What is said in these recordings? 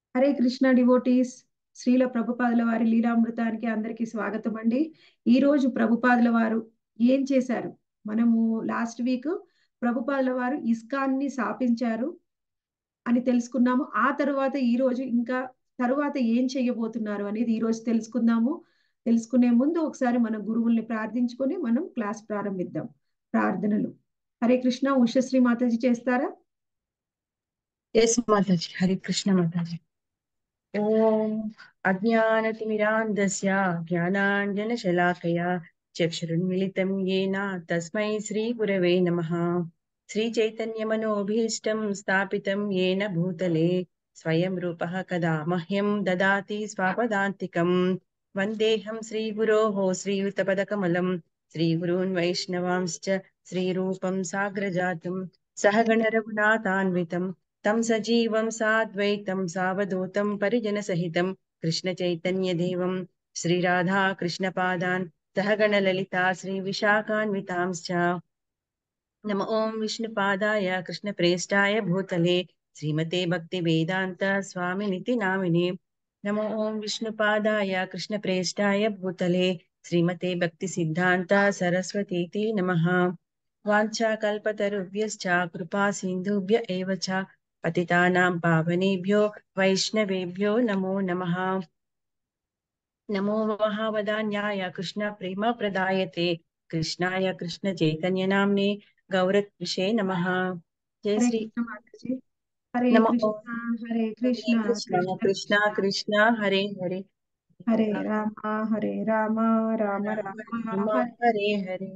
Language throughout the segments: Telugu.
హరే కృష్ణ డివోటీస్ శ్రీల ప్రభుపాదుల వారి లీలామృతానికి అందరికీ స్వాగతం అండి ఈ రోజు ప్రభుపాదుల వారు ఏం చేశారు మనము లాస్ట్ వీక్ ప్రభుపాదుల వారు ఇస్కాన్ని స్థాపించారు అని తెలుసుకున్నాము ఆ తరువాత ఈ రోజు ఇంకా తరువాత ఏం చేయబోతున్నారు అనేది ఈ రోజు తెలుసుకుందాము తెలుసుకునే ముందు ఒకసారి మన గురువుల్ని ప్రార్థించుకొని మనం క్లాస్ ప్రారంభిద్దాం ప్రార్థనలు హరే కృష్ణ ఉషశ్రీ మాతాజీ చేస్తారా ఎస్ మాతాజీ హరే కృష్ణ మాతాజీ ఓం అజ్ఞానతిమిరాంధస్య జ్ఞానాంజనశలాకయా చక్షురున్మిళితం येन తస్మై శ్రీగురవే నమః శ్రీచైతన్యమనోభీష్టం స్థాపితం येन భూతలే స్వయం రూపः కదా మహ్యం దదాతి స్వాపదాంతికం వందేహం శ్రీగురోः శ్రీయుతపదకమలం శ్రీగురూన్ వైష్ణవాంశ్చ శ్రీరూపం సాగ్రజాతం సహగణరఘునాథాన్వితం తం సజీవం సాద్వైతం సావధూతం పరిజనసహితం కృష్ణచైతన్యదేవం శ్రీరాధా కృష్ణపాదాన్ సహగణలలితా శ్రీవిశాఖాన్వితాంశ్చ నమ ఓం విష్ణుపాదాయ కృష్ణప్రేష్టాయ భూతలే శ్రీమతే భక్తివేదాంత స్వామినితి నామినే నమ ఓం విష్ణుపాదాయ కృష్ణప్రేష్టాయ భూతలే శ్రీమతే భక్తిసిద్ధాంత సరస్వతీతి నమః వాञ्छाकल्पतरुभ्यश्च कृपा सिन्धुभ्य एव च पतितानां पावनेभ्यो वैष्णवेभ्यो नमो नमः नमो महावदान्याय कृष्णप्रेमप्रदायते कृष्णाय कृष्णचैतन्यनाम्ने गौरत्विषे नमः जय హరే श्री కృష్ణ మాతాజీ హరే नमो కృష్ణ హరే కృష్ణ कृष्ण कृष्ण कृष्ण हरे हरे హరే రామ హరే రామ రామ राम రామ राम హరే हरे हरे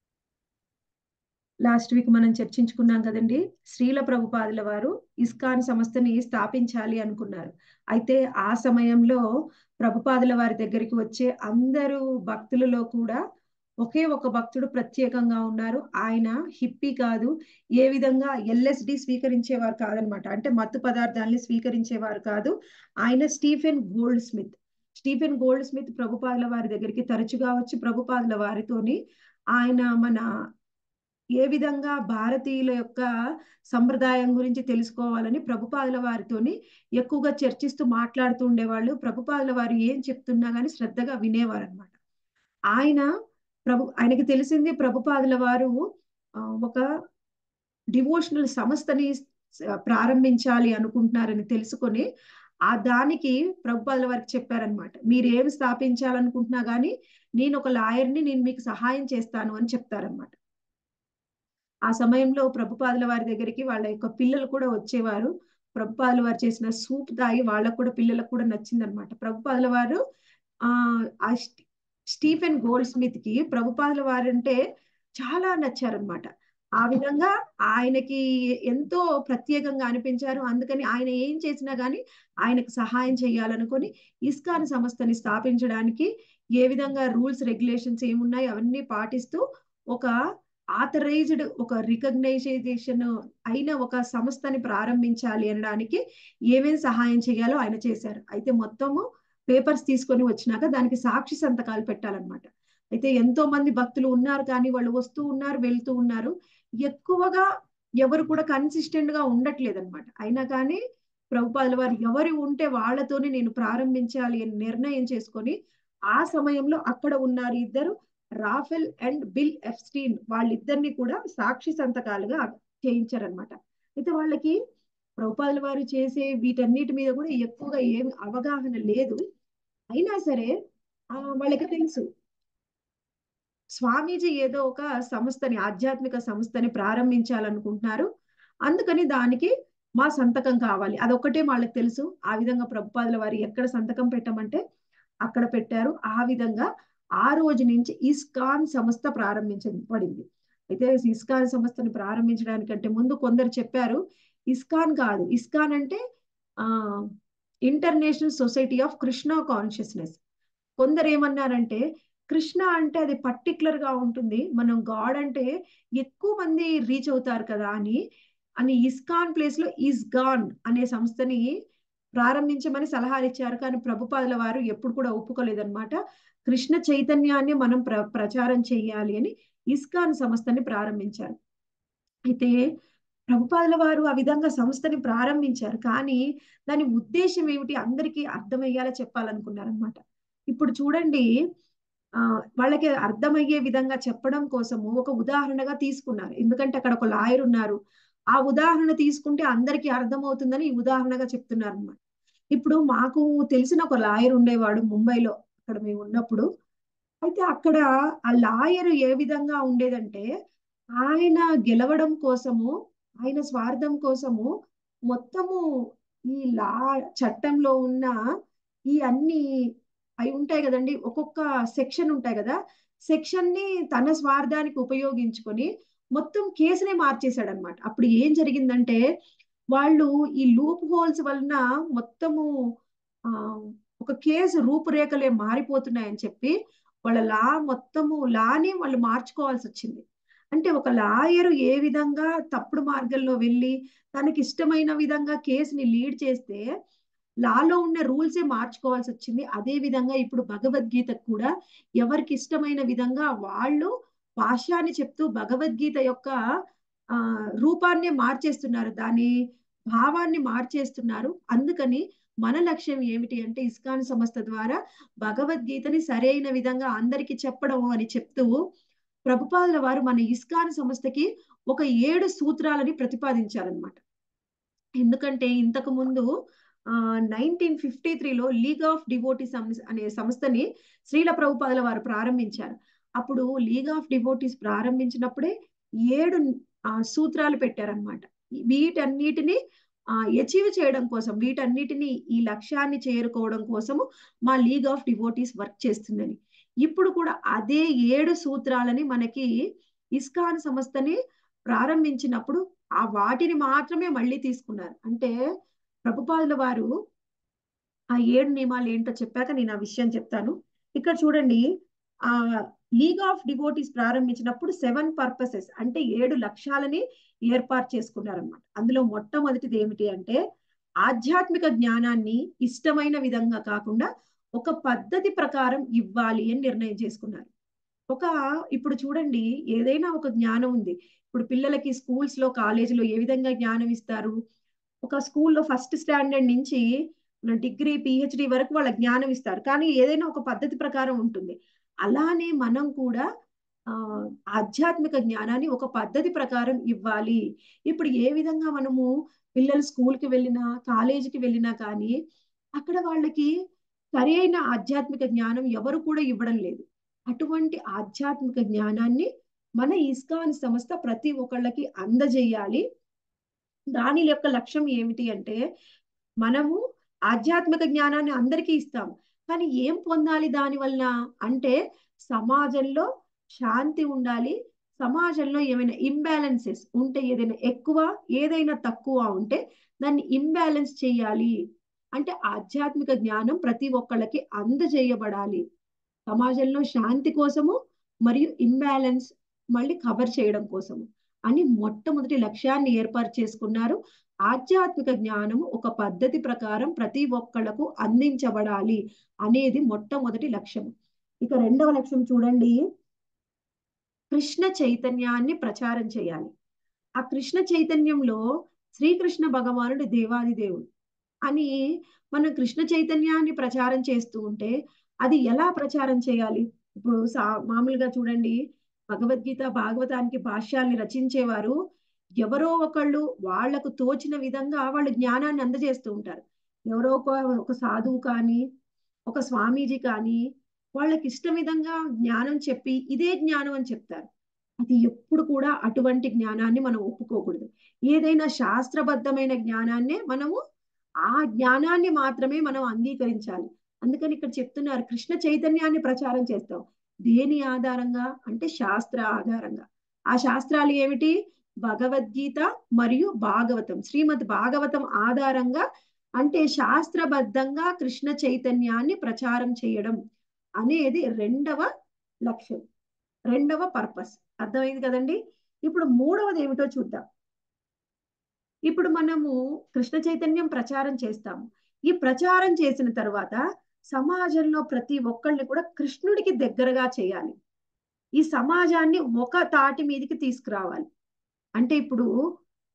లాస్ట్ వీక్ మనం చర్చించుకున్నాం కదండి శ్రీల ప్రభుపాదుల వారు ఇస్కాన్ సంస్థని స్థాపించాలి అనుకున్నారు అయితే ఆ సమయంలో ప్రభుపాదుల వారి దగ్గరికి వచ్చే అందరూ భక్తులలో కూడా ఒకే ఒక భక్తుడు ప్రత్యేకంగా ఉన్నారు ఆయన హిప్పీ కాదు ఏ విధంగా ఎల్ఎస్డి స్వీకరించేవారు కాదనమాట అంటే మత్తు పదార్థాలని స్వీకరించేవారు కాదు ఆయన Stephen Goldsmith Stephen Goldsmith ప్రభుపాదుల వారి దగ్గరికి తరచుగా వచ్చి ప్రభుపాదుల వారితోని ఆయన మన ఏ విధంగా భారతీయుల యొక్క సంప్రదాయం గురించి తెలుసుకోవాలని ప్రభుపాదుల వారితోని ఎక్కువగా చర్చిస్తూ మాట్లాడుతూ ఉండేవాళ్ళు ప్రభుపాదుల వారు ఏం చెప్తున్నా కానీ శ్రద్ధగా వినేవారు అనమాట ఆయన ప్రభు ఆయనకి తెలిసింది ప్రభుపాదుల వారు ఆ, ఒక డివోషనల్ సంస్థని స- ప్రారంభించాలి అనుకుంటున్నారని తెలుసుకొని ఆ దానికి ప్రభుపాదుల వారికి చెప్పారనమాట మీరు ఏమి స్థాపించాలనుకుంటున్నా కానీ నేను ఒక లాయర్ని నేను మీకు సహాయం చేస్తాను అని చెప్తారనమాట ఆ సమయంలో ప్రభుపాదుల వారి దగ్గరికి వాళ్ళ యొక్క పిల్లలు కూడా వచ్చేవారు ప్రభుపాదుల వారు చేసిన సూప్ తాగి వాళ్ళకు కూడా పిల్లలకు కూడా నచ్చిందనమాట ప్రభుపాదుల వారు ఆ ఆ స్టీ- స్టీఫెన్ గోల్డ్ స్మిత్ కి ప్రభుపాదుల వారు అంటే చాలా నచ్చారనమాట ఆ విధంగా ఆయనకి ఎంతో ప్రత్యేకంగా అనిపించారు అందుకని ఆయన ఏం చేసినా గానీ ఆయనకు సహాయం చేయాలనుకొని ఇస్కాన్ సంస్థని స్థాపించడానికి ఏ విధంగా రూల్స్ రెగ్యులేషన్స్ ఏమున్నాయి అవన్నీ పాటిస్తూ ఒక ఆథరైజ్డ్ ఒక రికగ్నైజేషన్ అయిన ఒక సంస్థని ప్రారంభించాలి అనడానికి ఏమేమి సహాయం చేయాలో ఆయన చేశారు అయితే మొత్తము పేపర్స్ తీసుకొని వచ్చినాక దానికి సాక్షి సంతకాలు పెట్టాలన్నమాట అయితే ఎంతో మంది భక్తులు ఉన్నారు కానీ వాళ్ళు వస్తూ ఉన్నారు వెళ్తూ ఉన్నారు ఎక్కువగా ఎవరు కూడా కన్సిస్టెంట్ గా ఉండట్లేదు అనమాట అయినా కానీ ప్రభుపాదుల వారు ఎవరు ఉంటే వాళ్ళతోనే నేను ప్రారంభించాలి అని నిర్ణయం చేసుకొని ఆ సమయంలో అక్కడ ఉన్నారు ఇద్దరు రాఫెల్ అండ్ బిల్ ఎఫ్స్టీన్ వాళ్ళిద్దరిని కూడా సాక్షి సంతకాలుగా చేయించారనమాట అయితే వాళ్ళకి ప్రభుపాదుల వారు చేసే వీటన్నిటి మీద కూడా ఎక్కువగా ఏమి అవగాహన లేదు అయినా సరే ఆ వాళ్ళకి తెలుసు స్వామీజీ ఏదో ఒక సంస్థని ఆధ్యాత్మిక సంస్థని ప్రారంభించాలనుకుంటున్నారు అందుకని దానికి మా సంతకం కావాలి అదొక్కటే వాళ్ళకి తెలుసు ఆ విధంగా ప్రభుపాదుల వారు ఎక్కడ సంతకం పెట్టమంటే అక్కడ పెట్టారు ఆ విధంగా ఆ రోజు నుంచి ఇస్కాన్ సంస్థ ప్రారంభించబడింది అయితే ఇస్కాన్ సంస్థను ప్రారంభించడానికంటే ముందు కొందరు చెప్పారు ఇస్కాన్ కాదు ఇస్కాన్ అంటే ఆ international society of Krishna consciousness కొందరు ఏమన్నారంటే కృష్ణ అంటే అది పర్టికులర్ గా ఉంటుంది మనం గాడ్ అంటే ఎక్కువ మంది రీచ్ అవుతారు కదా అని అని ఇస్కాన్ ప్లేస్ లో ఇస్గాన్ అనే సంస్థని ప్రారంభించమని సలహాలు ఇచ్చారు కానీ ప్రభుపాదుల వారు ఎప్పుడు కూడా ఒప్పుకోలేదన్నమాట కృష్ణ చైతన్యాన్ని మనం ప్ర ప్రచారం చేయాలి అని ఇస్కాన్ సంస్థని ప్రారంభించారు అయితే ప్రభుపాదుల వారు ఆ విధంగా సంస్థని ప్రారంభించారు కానీ దాని ఉద్దేశం ఏమిటి అందరికీ అర్థమయ్యేలా చెప్పాలనుకున్నారనమాట ఇప్పుడు చూడండి ఆ వాళ్ళకి అర్థమయ్యే విధంగా చెప్పడం కోసము ఒక ఉదాహరణగా తీసుకున్నారు ఎందుకంటే అక్కడ ఒక లాయర్ ఉన్నారు ఆ ఉదాహరణ తీసుకుంటే అందరికీ అర్థమవుతుందని ఈ ఉదాహరణగా చెప్తున్నారు అనమాట ఇప్పుడు మాకు తెలిసిన ఒక లాయర్ ఉండేవాడు ముంబైలో అక్కడ మేము ఉన్నప్పుడు అయితే అక్కడ ఆ లాయర్ ఏ విధంగా ఉండేదంటే ఆయన గెలవడం కోసము ఆయన స్వార్థం కోసము మొత్తము ఈ లా చట్టంలో ఉన్న ఈ అన్ని అవి ఉంటాయి కదండి ఒక్కొక్క సెక్షన్ ఉంటాయి కదా సెక్షన్ ని తన స్వార్థానికి ఉపయోగించుకొని మొత్తం కేసునే మార్చేశాడు అనమాట అప్పుడు ఏం జరిగిందంటే వాళ్ళు ఈ లూప్ హోల్స్ వలన మొత్తము ఆ ఒక కేసు రూపురేఖలే మారిపోతున్నాయని చెప్పి వాళ్ళ లా మొత్తము లాని వాళ్ళు మార్చుకోవాల్సి వచ్చింది అంటే ఒక లాయరు ఏ విధంగా తప్పుడు మార్గంలో వెళ్ళి తనకి ఇష్టమైన విధంగా కేసుని లీడ్ చేస్తే లాలో ఉన్న రూల్సే మార్చుకోవాల్సి వచ్చింది అదే విధంగా ఇప్పుడు భగవద్గీత కూడా ఎవరికి ఇష్టమైన విధంగా వాళ్ళు భాష్యాన్ని చెప్తూ భగవద్గీత యొక్క ఆ రూపాన్నే మార్చేస్తున్నారు దాని భావాన్ని మార్చేస్తున్నారు అందుకని మన లక్ష్యం ఏమిటి అంటే ఇస్కాన్ సంస్థ ద్వారా భగవద్గీతని సరైన విధంగా అందరికి చెప్పడం అని చెప్తూ ప్రభుపాదుల వారు మన ఇస్కాన్ సంస్థకి ఒక ఏడు సూత్రాలని ప్రతిపాదించారనమాట ఎందుకంటే ఇంతకు ముందు ఆ నైన్టీన్ ఫిఫ్టీ త్రీలో లీగ్ ఆఫ్ డివోటీ అనే సంస్థని శ్రీల ప్రభుపాదుల వారు ప్రారంభించారు అప్పుడు లీగ్ ఆఫ్ డివోటీస్ ప్రారంభించినప్పుడే ఏడు సూత్రాలు పెట్టారనమాట వీటన్నిటిని అచీవ్ చేయడం కోసం వీటన్నిటిని ఈ లక్ష్యాన్ని చేరుకోవడం కోసము మా లీగ్ ఆఫ్ డివోటీస్ వర్క్ చేస్తుందని ఇప్పుడు కూడా అదే ఏడు సూత్రాలని మనకి ఇస్కాన్ సంస్థని ప్రారంభించినప్పుడు ఆ వాటిని మాత్రమే మళ్ళీ తీసుకున్నారు అంటే ప్రభుపాదుల వారు ఆ ఏడు నియమాలు ఏంటో చెప్పాక నేను ఆ విషయం చెప్తాను ఇక్కడ చూడండి ఆ లీగ్ ఆఫ్ డివోటీస్ ప్రారంభించినప్పుడు సెవెన్ పర్పసెస్ అంటే ఏడు లక్ష్యాలని ఏర్పాటు చేసుకున్నారనమాట అందులో మొట్టమొదటిది ఏమిటి అంటే ఆధ్యాత్మిక జ్ఞానాన్ని ఇష్టమైన విధంగా కాకుండా ఒక పద్ధతి ప్రకారం ఇవ్వాలి అని నిర్ణయం చేసుకున్నారు ఒక ఇప్పుడు చూడండి ఏదైనా ఒక జ్ఞానం ఉంది ఇప్పుడు పిల్లలకి స్కూల్స్ లో కాలేజీలో ఏ విధంగా జ్ఞానం ఇస్తారు ఒక స్కూల్లో ఫస్ట్ స్టాండర్డ్ నుంచి డిగ్రీ పిహెచ్డి వరకు వాళ్ళ జ్ఞానం ఇస్తారు కానీ ఏదైనా ఒక పద్ధతి ప్రకారం ఉంటుంది అలానే మనం కూడా ఆ ఆధ్యాత్మిక జ్ఞానాన్ని ఒక పద్ధతి ప్రకారం ఇవ్వాలి ఇప్పుడు ఏ విధంగా మనము పిల్లలు స్కూల్కి వెళ్ళినా కాలేజీకి వెళ్ళినా కానీ అక్కడ వాళ్ళకి సరి అయిన ఆధ్యాత్మిక జ్ఞానం ఎవరు కూడా ఇవ్వడం లేదు అటువంటి ఆధ్యాత్మిక జ్ఞానాన్ని మన ఇస్కాన్ సంస్థ ప్రతి ఒక్కళ్ళకి అందజేయాలి దాని యొక్క లక్ష్యం ఏమిటి అంటే మనము ఆధ్యాత్మిక జ్ఞానాన్ని అందరికీ ఇస్తాం కానీ ఏం పొందాలి దాని వలన అంటే సమాజంలో శాంతి ఉండాలి సమాజంలో ఏమైనా ఇంబ్యాలెన్సెస్ ఉంటే ఏదైనా ఎక్కువ ఏదైనా తక్కువ ఉంటే దాన్ని ఇంబ్యాలెన్స్ చేయాలి అంటే ఆధ్యాత్మిక జ్ఞానం ప్రతి ఒక్కళ్ళకి అందజేయబడాలి సమాజంలో శాంతి కోసము మరియు ఇంబ్యాలెన్స్ మళ్ళీ కవర్ చేయడం కోసము అని మొట్టమొదటి లక్ష్యాన్ని ఏర్పాటు చేసుకున్నారు ఆధ్యాత్మిక జ్ఞానము ఒక పద్ధతి ప్రకారం ప్రతి ఒక్కళ్ళకు అందించబడాలి అనేది మొట్టమొదటి లక్ష్యం ఇక రెండవ లక్ష్యం చూడండి కృష్ణ చైతన్యాన్ని ప్రచారం చేయాలి ఆ కృష్ణ చైతన్యంలో శ్రీకృష్ణ భగవానుడు దేవాది దేవుడు అని మనం కృష్ణ చైతన్యాన్ని ప్రచారం చేస్తూ ఉంటే అది ఎలా ప్రచారం చేయాలి ఇప్పుడు సా మామూలుగా చూడండి భగవద్గీత భాగవతానికి భాష్యాల్ని రచించేవారు ఎవరో ఒకళ్ళు వాళ్లకు తోచిన విధంగా వాళ్ళు జ్ఞానాన్ని అందజేస్తూ ఉంటారు ఎవరో ఒక ఒక సాధువు కానీ ఒక స్వామీజీ కానీ వాళ్ళకి ఇష్టం విధంగా జ్ఞానం చెప్పి ఇదే జ్ఞానం అని చెప్తారు అది ఎప్పుడు కూడా అటువంటి జ్ఞానాన్ని మనం ఒప్పుకోకూడదు ఏదైనా శాస్త్రబద్ధమైన జ్ఞానాన్నే మనము ఆ జ్ఞానాన్ని మాత్రమే మనం అంగీకరించాలి అందుకని ఇక్కడ చెప్తున్నారు కృష్ణ చైతన్యాన్ని ప్రచారం చేస్తాం దేని ఆధారంగా అంటే శాస్త్ర ఆధారంగా ఆ శాస్త్రాలు ఏమిటి భగవద్గీత మరియు భాగవతం శ్రీమద్ భాగవతం ఆధారంగా అంటే శాస్త్రబద్ధంగా కృష్ణ చైతన్యాన్ని ప్రచారం చేయడం అనేది రెండవ లక్ష్యం రెండవ పర్పస్ అర్థమైంది కదండి ఇప్పుడు మూడవది ఏమిటో చూద్దాం ఇప్పుడు మనము కృష్ణ చైతన్యం ప్రచారం చేస్తాము ఈ ప్రచారం చేసిన తర్వాత సమాజంలో ప్రతి ఒక్కళ్ళని కూడా కృష్ణుడికి దగ్గరగా చేయాలి ఈ సమాజాన్ని ఒక తాటి మీదకి తీసుకురావాలి అంటే ఇప్పుడు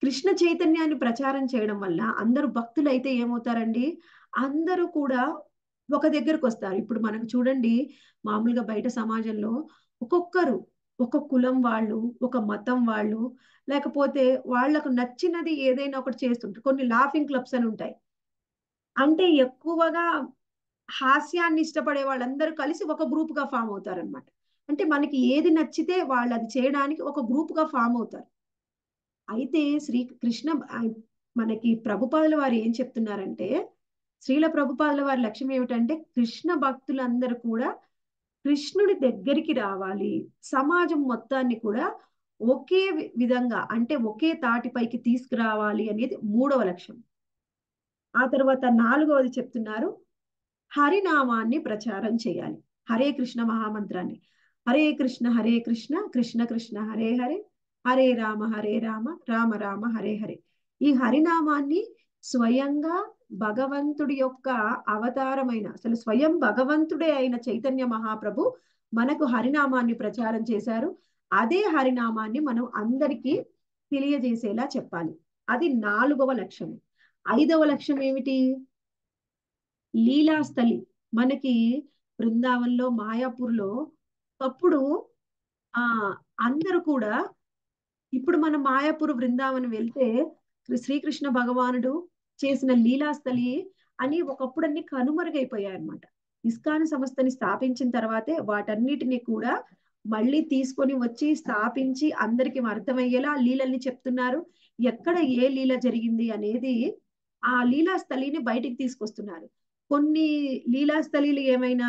కృష్ణ చైతన్యాన్ని ప్రచారం చేయడం వల్ల అందరూ భక్తులు అయితే ఏమవుతారండి అందరూ కూడా ఒక దగ్గరకు వస్తారు ఇప్పుడు మనకు చూడండి మామూలుగా బయట సమాజంలో ఒక్కొక్కరు ఒక కులం వాళ్ళు ఒక మతం వాళ్ళు లేకపోతే వాళ్లకు నచ్చినది ఏదైనా ఒకటి చేస్తుంటారు కొన్ని లాఫింగ్ క్లబ్స్ అని ఉంటాయి అంటే ఎక్కువగా హాస్యాన్ని ఇష్టపడే వాళ్ళందరూ కలిసి ఒక గ్రూప్ గా ఫామ్ అవుతారనమాట అంటే మనకి ఏది నచ్చితే వాళ్ళు అది చేయడానికి ఒక గ్రూప్ గా ఫామ్ అవుతారు అయితే శ్రీ కృష్ణ మనకి ప్రభుపాదుల వారు ఏం చెప్తున్నారంటే శ్రీల ప్రభుపాదుల వారి లక్ష్యం ఏమిటంటే కృష్ణ భక్తులందరూ కూడా కృష్ణుడి దగ్గరికి రావాలి సమాజం మొత్తాన్ని కూడా ఒకే విధంగా అంటే ఒకే తాటిపైకి తీసుకురావాలి అనేది మూడవ లక్ష్యం ఆ తర్వాత నాలుగవది చెప్తున్నారు హరినామాన్ని ప్రచారం చేయాలి హరే కృష్ణ మహామంత్రాన్ని హరే కృష్ణ హరే కృష్ణ కృష్ణ కృష్ణ హరే హరే హరే రామ హరే రామ రామ రామ హరే హరే ఈ హరినామాన్ని స్వయంగా భగవంతుడి యొక్క అవతారమైన అసలు స్వయం భగవంతుడే అయిన చైతన్య మహాప్రభు మనకు హరినామాన్ని ప్రచారం చేశారు అదే హరినామాన్ని మనం అందరికీ తెలియజేసేలా చెప్పాలి అది నాలుగవ లక్ష్యం ఐదవ లక్ష్యం ఏమిటి లీలాస్థలి మనకి బృందావన్లో మాయాపూర్లో అప్పుడు ఆ అందరూ కూడా ఇప్పుడు మనం మాయాపూర్ బృందావనం వెళ్తే శ్రీకృష్ణ భగవానుడు చేసిన లీలాస్థలి అని ఒకప్పుడు అన్ని కనుమరుగైపోయాయి అనమాట ఇస్కాన్ సంస్థని స్థాపించిన తర్వాతే వాటన్నిటిని కూడా మళ్ళీ తీసుకొని వచ్చి స్థాపించి అందరికి అర్థమయ్యేలా లీలల్ని చెప్తున్నారు ఎక్కడ ఏ లీల జరిగింది అనేది ఆ లీలాస్థలిని బయటికి తీసుకొస్తున్నారు కొన్ని లీలాస్థలీలు ఏమైనా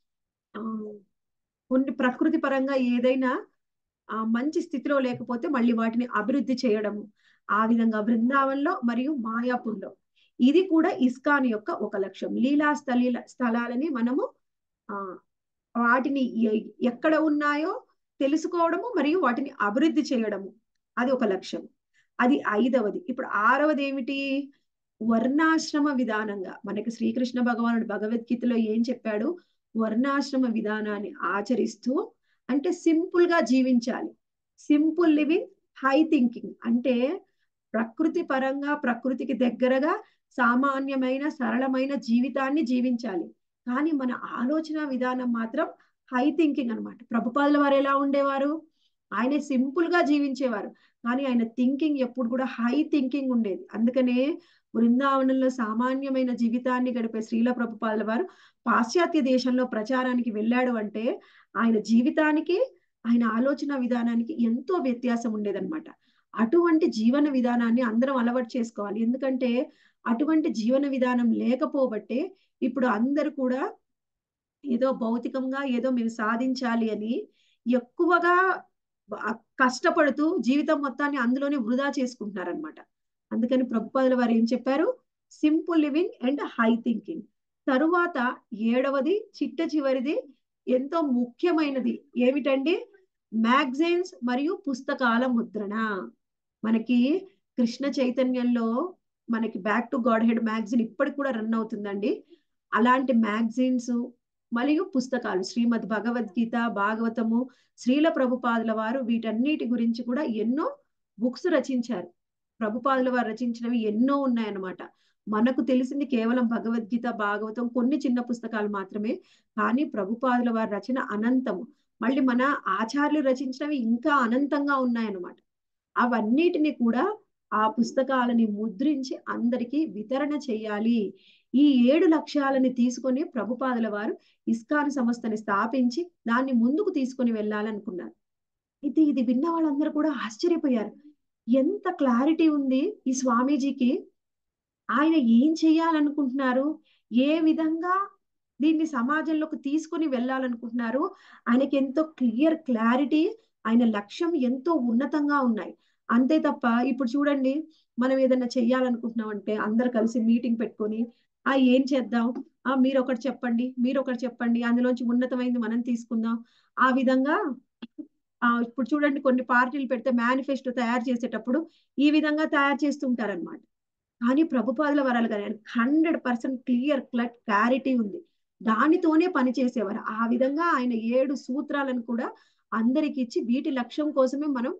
కొన్ని ప్రకృతి పరంగా ఏదైనా ఆ మంచి స్థితిలో లేకపోతే మళ్ళీ వాటిని అభివృద్ధి చేయడము ఆ విధంగా బృందావన్లో మరియు మాయాపూర్లో ఇది కూడా ఇస్కాన్ యొక్క ఒక లక్ష్యం లీలా స్థలీ స్థలాలని మనము ఆ వాటిని ఎక్కడ ఉన్నాయో తెలుసుకోవడము మరియు వాటిని అభివృద్ధి చేయడము అది ఒక లక్ష్యం అది ఐదవది ఇప్పుడు ఆరవది ఏమిటి వర్ణాశ్రమ విధానంగా మనకి శ్రీకృష్ణ భగవానుడు భగవద్గీతలో ఏం చెప్పాడు వర్ణాశ్రమ విధానాన్ని ఆచరిస్తూ అంటే సింపుల్ గా జీవించాలి సింపుల్ లివింగ్ హై థింకింగ్ అంటే ప్రకృతి పరంగా ప్రకృతికి దగ్గరగా సామాన్యమైన సరళమైన జీవితాన్ని జీవించాలి కానీ మన ఆలోచన విధానం మాత్రం హై థింకింగ్ అనమాట ప్రభుపాదుల వారు ఎలా ఉండేవారు ఆయన సింపుల్ గా జీవించేవారు కానీ ఆయన థింకింగ్ ఎప్పుడు కూడా హై థింకింగ్ ఉండేది అందుకనే బృందావనంలో సామాన్యమైన జీవితాన్ని గడిపే శ్రీల ప్రభుపాదుల వారు పాశ్చాత్య దేశంలో ప్రచారానికి వెళ్ళాడు అంటే ఆయన జీవితానికి ఆయన ఆలోచన విధానానికి ఎంతో వ్యత్యాసం ఉండేదన్నమాట అటువంటి జీవన విధానాన్ని అందరం అలవాటు చేసుకోవాలి ఎందుకంటే అటువంటి జీవన విధానం లేకపోబట్టే ఇప్పుడు అందరు కూడా ఏదో భౌతికంగా ఏదో మేము సాధించాలి అని ఎక్కువగా కష్టపడుతూ జీవితం మొత్తాన్ని అందులోనే వృధా చేసుకుంటున్నారనమాట అందుకని ప్రభుపాదుల వారు ఏం చెప్పారు simple living and high thinking తరువాత ఏడవది చిట్ట చివరిది ఎంతో ముఖ్యమైనది ఏమిటండి మ్యాగజైన్స్ మరియు పుస్తకాల ముద్రణ మనకి కృష్ణ చైతన్యంలో మనకి back to Godhead magazine ఇప్పటికి కూడా రన్ అవుతుందండి అలాంటి మ్యాగజైన్స్ మరియు పుస్తకాలు శ్రీమద్ భగవద్గీత భాగవతము శ్రీల ప్రభుపాదుల వారు వీటన్నిటి గురించి కూడా ఎన్నో బుక్స్ రచించారు ప్రభుపాదుల వారు రచించినవి ఎన్నో ఉన్నాయన్నమాట మనకు తెలిసింది కేవలం భగవద్గీత భాగవతం కొన్ని చిన్న పుస్తకాలు మాత్రమే కానీ ప్రభుపాదుల వారి రచన అనంతము మళ్ళీ మన ఆచార్యులు రచించినవి ఇంకా అనంతంగా ఉన్నాయన్నమాట అవన్నిటిని కూడా ఆ పుస్తకాలని ముద్రించి అందరికీ వితరణ చేయాలి ఈ ఏడు లక్ష్యాలని తీసుకొని ప్రభుపాదుల వారు ఇస్కాన్ సంస్థని స్థాపించి దాన్ని ముందుకు తీసుకొని వెళ్ళాలనుకున్నారు అయితే ఇది విన్న వాళ్ళందరూ కూడా ఆశ్చర్యపోయారు ఎంత క్లారిటీ ఉంది ఈ స్వామీజీకి ఆయన ఏం చెయ్యాలనుకుంటున్నారు ఏ విధంగా దీన్ని సమాజంలోకి తీసుకొని వెళ్ళాలనుకుంటున్నారు ఆయనకి ఎంతో క్లియర్ క్లారిటీ ఆయన లక్ష్యం ఎంతో ఉన్నతంగా ఉన్నాయి అంతే తప్ప ఇప్పుడు చూడండి మనం ఏదైనా చెయ్యాలనుకుంటున్నాం అంటే అందరు కలిసి మీటింగ్ పెట్టుకొని ఆ ఏం చేద్దాం ఆ మీరు ఒకటి చెప్పండి మీరు ఒకటి చెప్పండి అందులోంచి ఉన్నతమైంది మనం తీసుకుందాం ఆ విధంగా ఆ ఇప్పుడు చూడండి కొన్ని పార్టీలు పెడితే మేనిఫెస్టో తయారు చేసేటప్పుడు ఈ విధంగా తయారు చేస్తుంటారనమాట కానీ ప్రభుపాదుల వరాలు కానీ హండ్రెడ్ పర్సెంట్ క్లియర్ క్లట్ క్లారిటీ ఉంది దానితోనే పని చేసేవారు ఆ విధంగా ఆయన ఏడు సూత్రాలను కూడా అందరికి ఇచ్చి వీటి లక్ష్యం కోసమే మనం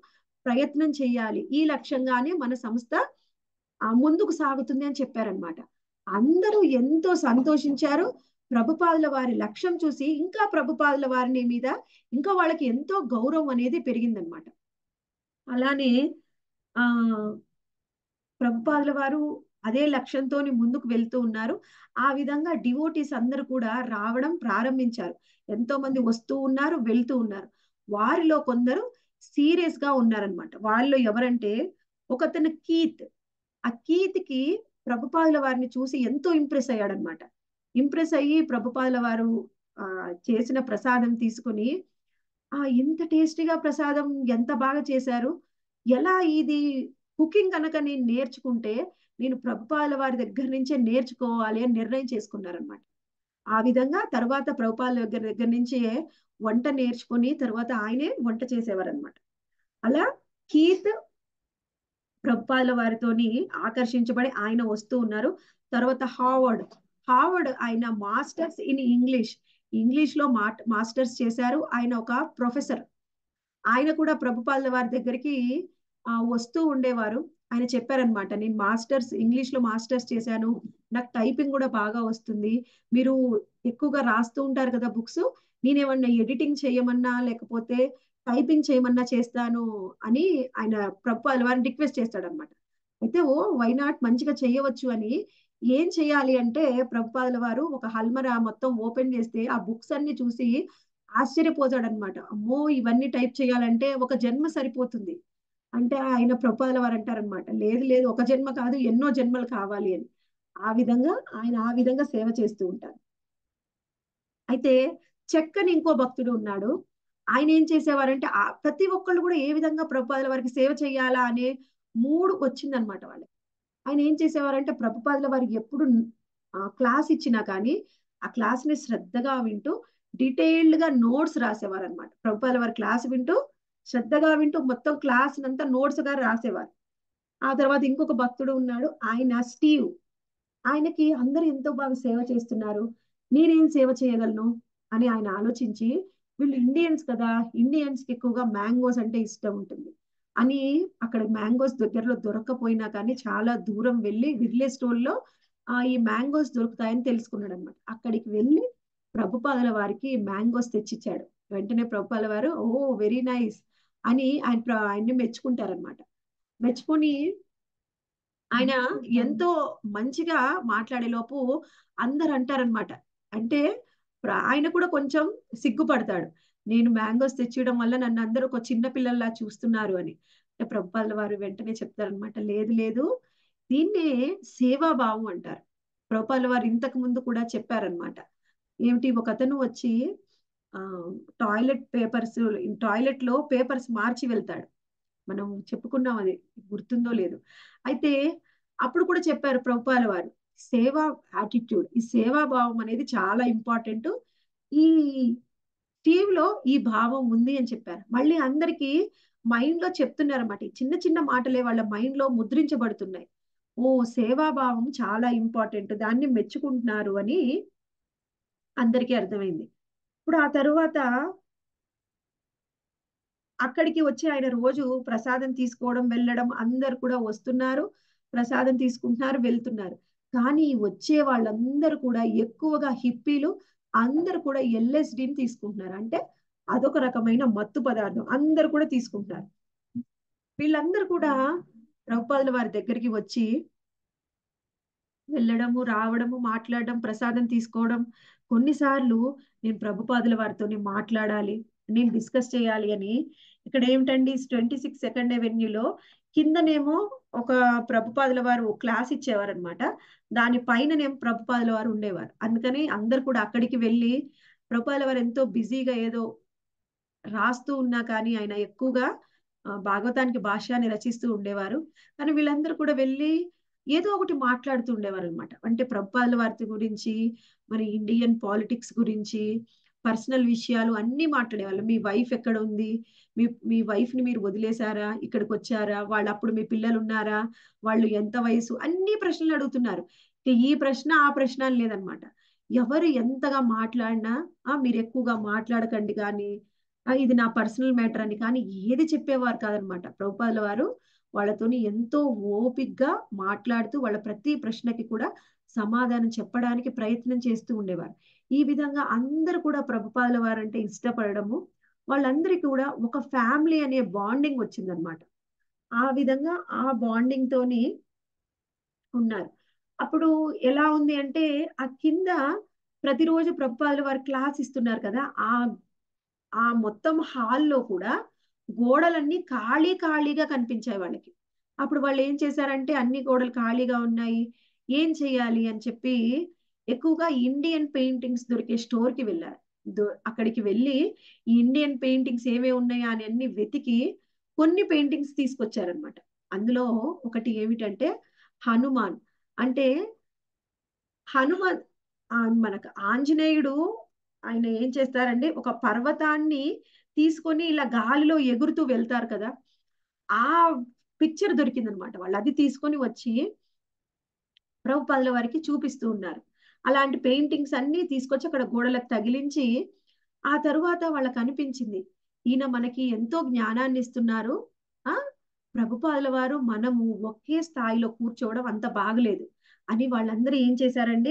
ప్రయత్నం చేయాలి ఈ లక్ష్యంగానే మన సంస్థ ఆ, ముందుకు సాగుతుంది అని చెప్పారనమాట అందరూ ఎంతో సంతోషించారు ప్రభుపాదుల వారి లక్ష్యం చూసి ఇంకా ప్రభుపాదుల వారిని మీద ఇంకా వాళ్ళకి ఎంతో గౌరవం అనేది పెరిగిందనమాట అలానే ఆ ప్రభుపాదుల వారు అదే లక్ష్యంతో ముందుకు వెళ్తూ ఉన్నారు ఆ విధంగా డివోటీస్ అందరూ కూడా రావడం ప్రారంభించారు ఎంతో మంది వస్తూ ఉన్నారు వెళ్తూ ఉన్నారు వారిలో కొందరు సీరియస్ గా ఉన్నారనమాట వాళ్ళు ఎవరంటే ఒకతను కీత్ ఆ కీత్ కి ప్రభుపాదుల వారిని చూసి ఎంతో ఇంప్రెస్ అయ్యాడనమాట ఇంప్రెస్ అయ్యి ప్రభుపాదుల వారు ఆ చేసిన ప్రసాదం తీసుకుని ఆ ఇంత టేస్టీగా ప్రసాదం ఎంత బాగా చేశారు ఎలా ఇది కుకింగ్ కనుక నేను నేర్చుకుంటే నేను ప్రభుపాదుల వారి దగ్గర నుంచే నేర్చుకోవాలి అని నిర్ణయం చేసుకున్నారనమాట ఆ విధంగా తర్వాత ప్రభుపాదుల దగ్గర దగ్గర నుంచే వంట నేర్చుకుని తర్వాత ఆయనే వంట చేసేవారు అనమాట అలా కీత్ ప్రభుపాదుల వారితోని ఆకర్షించబడి ఆయన వస్తూ ఉన్నారు తర్వాత హావర్డ్ హావర్డ్ ఆయన మాస్టర్స్ ఇన్ ఇంగ్లీష్ ఇంగ్లీష్ లో మా మాస్టర్స్ చేశారు ఆయన ఒక ప్రొఫెసర్ ఆయన కూడా ప్రభుపాదుల వారి దగ్గరికి ఆ, వస్తూ ఉండేవారు ఆయన చెప్పారనమాట నేను మాస్టర్స్ ఇంగ్లీష్ లో మాస్టర్స్ చేశాను నాకు టైపింగ్ కూడా బాగా వస్తుంది మీరు ఎక్కువగా రాస్తూ ఉంటారు కదా బుక్స్ నేనేమన్నా ఎడిటింగ్ చేయమన్నా లేకపోతే టైపింగ్ చేయమన్నా చేస్తాను అని ఆయన ప్రభుపాదుల వారిని రిక్వెస్ట్ చేస్తాడనమాట అయితే ఓ వై నాట్ మంచిగా చేయవచ్చు అని ఏం చేయాలి అంటే ప్రభుపాదుల వారు ఒక హల్మరా మొత్తం ఓపెన్ చేస్తే ఆ బుక్స్ అన్ని చూసి ఆశ్చర్యపోతాడనమాట అమ్మో ఇవన్నీ టైప్ చేయాలంటే ఒక జన్మ సరిపోతుంది అంటే ఆయన ప్రభుపాదుల వారు అంటారనమాట లేదు లేదు ఒక జన్మ కాదు ఎన్నో జన్మలు కావాలి అని ఆ విధంగా ఆయన ఆ విధంగా సేవ చేస్తూ ఉంటారు అయితే చెక్కని ఇంకో భక్తుడు ఉన్నాడు ఆయన ఏం చేసేవారంటే ఆ ప్రతి ఒక్కళ్ళు కూడా ఏ విధంగా ప్రభుపాదుల వారికి సేవ చేయాలా అనే మూడు వచ్చిందనమాట వాళ్ళకి ఆయన ఏం చేసేవారంటే ప్రభుపాదుల వారికి ఎప్పుడు క్లాస్ ఇచ్చినా కానీ ఆ క్లాస్ ని శ్రద్ధగా వింటూ డీటెయిల్డ్ గా నోట్స్ రాసేవారు అనమాట ప్రభుపాదుల వారి క్లాస్ వింటూ శ్రద్ధగా వింటూ మొత్తం క్లాస్ అంతా నోట్స్ గా రాసేవారు ఆ తర్వాత ఇంకొక భక్తుడు ఉన్నాడు ఆయన స్టీవ్ ఆయనకి అందరూ ఎంతో బాగా సేవ చేస్తున్నారు నేనేం సేవ చేయగలను అని ఆయన ఆలోచించి వీళ్ళు ఇండియన్స్ కదా ఇండియన్స్ కి ఎక్కువగా మ్యాంగోస్ అంటే ఇష్టం ఉంటుంది అని అక్కడ మ్యాంగోస్ దగ్గరలో దొరక్కపోయినా కానీ చాలా దూరం వెళ్ళి విలేజ్ స్టోర్ లో ఆ ఈ మ్యాంగోస్ దొరుకుతాయని తెలుసుకున్నాడు అనమాట అక్కడికి వెళ్ళి ప్రభుపాదుల వారికి మ్యాంగోస్ తెచ్చిచ్చాడు వెంటనే ప్రభుపాదుల వారు ఓ వెరీ నైస్ అని ఆయన ప్ర- ఆయన్ని మెచ్చుకుంటారనమాట మెచ్చుకొని ఆయన ఎంతో మంచిగా మాట్లాడే లోపు అందరు అంటారనమాట అంటే ప్ర- ఆయన కూడా కొంచెం సిగ్గుపడతాడు నేను మ్యాంగోస్ తెచ్చియడం వల్ల నన్ను అందరూ ఒక చిన్న పిల్లల్లా చూస్తున్నారు అని అంటే ప్రభుపాదుల వారు వెంటనే చెప్తారనమాట లేదు లేదు దీన్నే సేవాభావం అంటారు ప్రభుపాదుల వారు ఇంతకు ముందు కూడా చెప్పారనమాట ఏమిటి ఒక అతను వచ్చి ఆ టాయిలెట్ పేపర్స్ టాయిలెట్ లో పేపర్స్ మార్చి వెళ్తాడు మనం చెప్పుకున్నాం అది గుర్తుందో లేదు అయితే అప్పుడు కూడా చెప్పారు ప్రభుపాల వారు సేవా యాటిట్యూడ్ ఈ సేవా భావం అనేది చాలా ఇంపార్టెంట్ ఈ టీవ్ లో ఈ భావం ఉంది అని చెప్పారు మళ్ళీ అందరికి మైండ్ లో చెప్తున్నారు అన్నమాట ఈ చిన్న చిన్న మాటలే వాళ్ళ మైండ్ లో ముద్రించబడుతున్నాయి ఓ సేవాభావం చాలా ఇంపార్టెంట్ దాన్ని మెచ్చుకుంటున్నారు అని అందరికీ అర్థమైంది ఇప్పుడు ఆ తరువాత అక్కడికి వచ్చి ఆయన రోజు ప్రసాదం తీసుకోవడం వెళ్ళడం అందరు కూడా వస్తున్నారు ప్రసాదం తీసుకుంటున్నారు వెళ్తున్నారు కానీ వచ్చే వాళ్ళందరూ కూడా ఎక్కువగా హిప్పీలు అందరు కూడా ఎల్ఎస్డిని తీసుకుంటున్నారు అంటే అదొక రకమైన మత్తు పదార్థం అందరు కూడా తీసుకుంటున్నారు వీళ్ళందరూ కూడా ప్రభుపాదుల వారి దగ్గరికి వచ్చి వెళ్ళడము రావడము మాట్లాడడం ప్రసాదం తీసుకోవడం కొన్నిసార్లు నేను ప్రభుపాదుల వారితోని మాట్లాడాలి నేను డిస్కస్ చేయాలి అని ఇక్కడ ఏమిటండి ట్వంటీ సిక్స్ సెకండ్ అవెన్యూలో కిందనేమో ఒక ప్రభుపాదుల వారు క్లాస్ ఇచ్చేవారు అనమాట దాని పైననేమో ప్రభుపాదుల వారు ఉండేవారు అందుకని అందరు కూడా అక్కడికి వెళ్ళి ప్రభుపాదుల వారు ఎంతో బిజీగా ఏదో రాస్తూ ఉన్నా కానీ ఆయన ఎక్కువగా ఆ, భాగవతానికి భాష్యాన్ని రచిస్తూ ఉండేవారు కానీ వీళ్ళందరూ కూడా వెళ్ళి ఏదో ఒకటి మాట్లాడుతూ ఉండేవారు అనమాట అంటే ప్రభుపాదుల వారి గురించి మరి ఇండియన్ పాలిటిక్స్ గురించి పర్సనల్ విషయాలు అన్ని మాట్లాడేవాళ్ళు మీ వైఫ్ ఎక్కడ ఉంది మీ మీ వైఫ్ ని మీరు వదిలేశారా ఇక్కడికి వచ్చారా వాళ్ళు అప్పుడు మీ పిల్లలు ఉన్నారా వాళ్ళు ఎంత వయసు అన్ని ప్రశ్నలు అడుగుతున్నారు ఇక ఈ ప్రశ్న ఆ ప్రశ్న అని లేదనమాట ఎవరు ఎంతగా మాట్లాడినా ఆ మీరు ఎక్కువగా మాట్లాడకండి కానీ ఆ, ఇది నా పర్సనల్ మ్యాటర్ అని కానీ ఏది చెప్పేవారు కాదనమాట ప్రభుపాదుల వారు వాళ్ళతోని ఎంతో ఓపిగ్గా మాట్లాడుతూ వాళ్ళ ప్రతి ప్రశ్నకి కూడా సమాధానం చెప్పడానికి ప్రయత్నం చేస్తూ ఉండేవారు ఈ విధంగా అందరూ కూడా ప్రభుపాదుల వారు అంటే ఇష్టపడము వాళ్ళందరికీ కూడా ఒక ఫ్యామిలీ అనే బాండింగ్ వచ్చిందనమాట ఆ విధంగా ఆ బాండింగ్ తోని ఉన్నారు అప్పుడు ఎలా ఉంది అంటే ఆ కింద ప్రతిరోజు ప్రభుపాదుల వారు క్లాస్ ఇస్తున్నారు కదా ఆ ఆ మొత్తం హాల్లో కూడా గోడలన్నీ ఖాళీ ఖాళీగా కనిపించాయి వాళ్ళకి అప్పుడు వాళ్ళు ఏం చేశారంటే అన్ని గోడలు ఖాళీగా ఉన్నాయి ఏం చేయాలి అని చెప్పి ఎక్కువగా ఇండియన్ పెయింటింగ్స్ దొరికే స్టోర్ కి వెళ్ళారు దొ- అక్కడికి వెళ్ళి ఈ ఇండియన్ పెయింటింగ్స్ ఏమేమి ఉన్నాయా అని అన్ని వెతికి కొన్ని పెయింటింగ్స్ తీసుకొచ్చారనమాట అందులో ఒకటి ఏమిటంటే హనుమాన్ అంటే హనుమాన్ ఆ మనకు ఆంజనేయుడు ఆయన ఏం చేస్తారంటే ఒక పర్వతాన్ని తీసుకొని ఇలా గాలిలో ఎగురుతూ వెళ్తారు కదా ఆ పిక్చర్ దొరికిందనమాట వాళ్ళు అది తీసుకొని వచ్చి ప్రభుపాదుల వారికి చూపిస్తూ ఉన్నారు అలాంటి పెయింటింగ్స్ అన్ని తీసుకొచ్చి అక్కడ గోడలకు తగిలించి ఆ తరువాత వాళ్ళకి అనిపించింది ఈయన మనకి ఎంతో జ్ఞానాన్ని ఇస్తున్నారు ఆ ప్రభుపాదుల వారు మనము ఒకే స్థాయిలో కూర్చోవడం అంత బాగలేదు అని వాళ్ళందరూ ఏం చేశారండి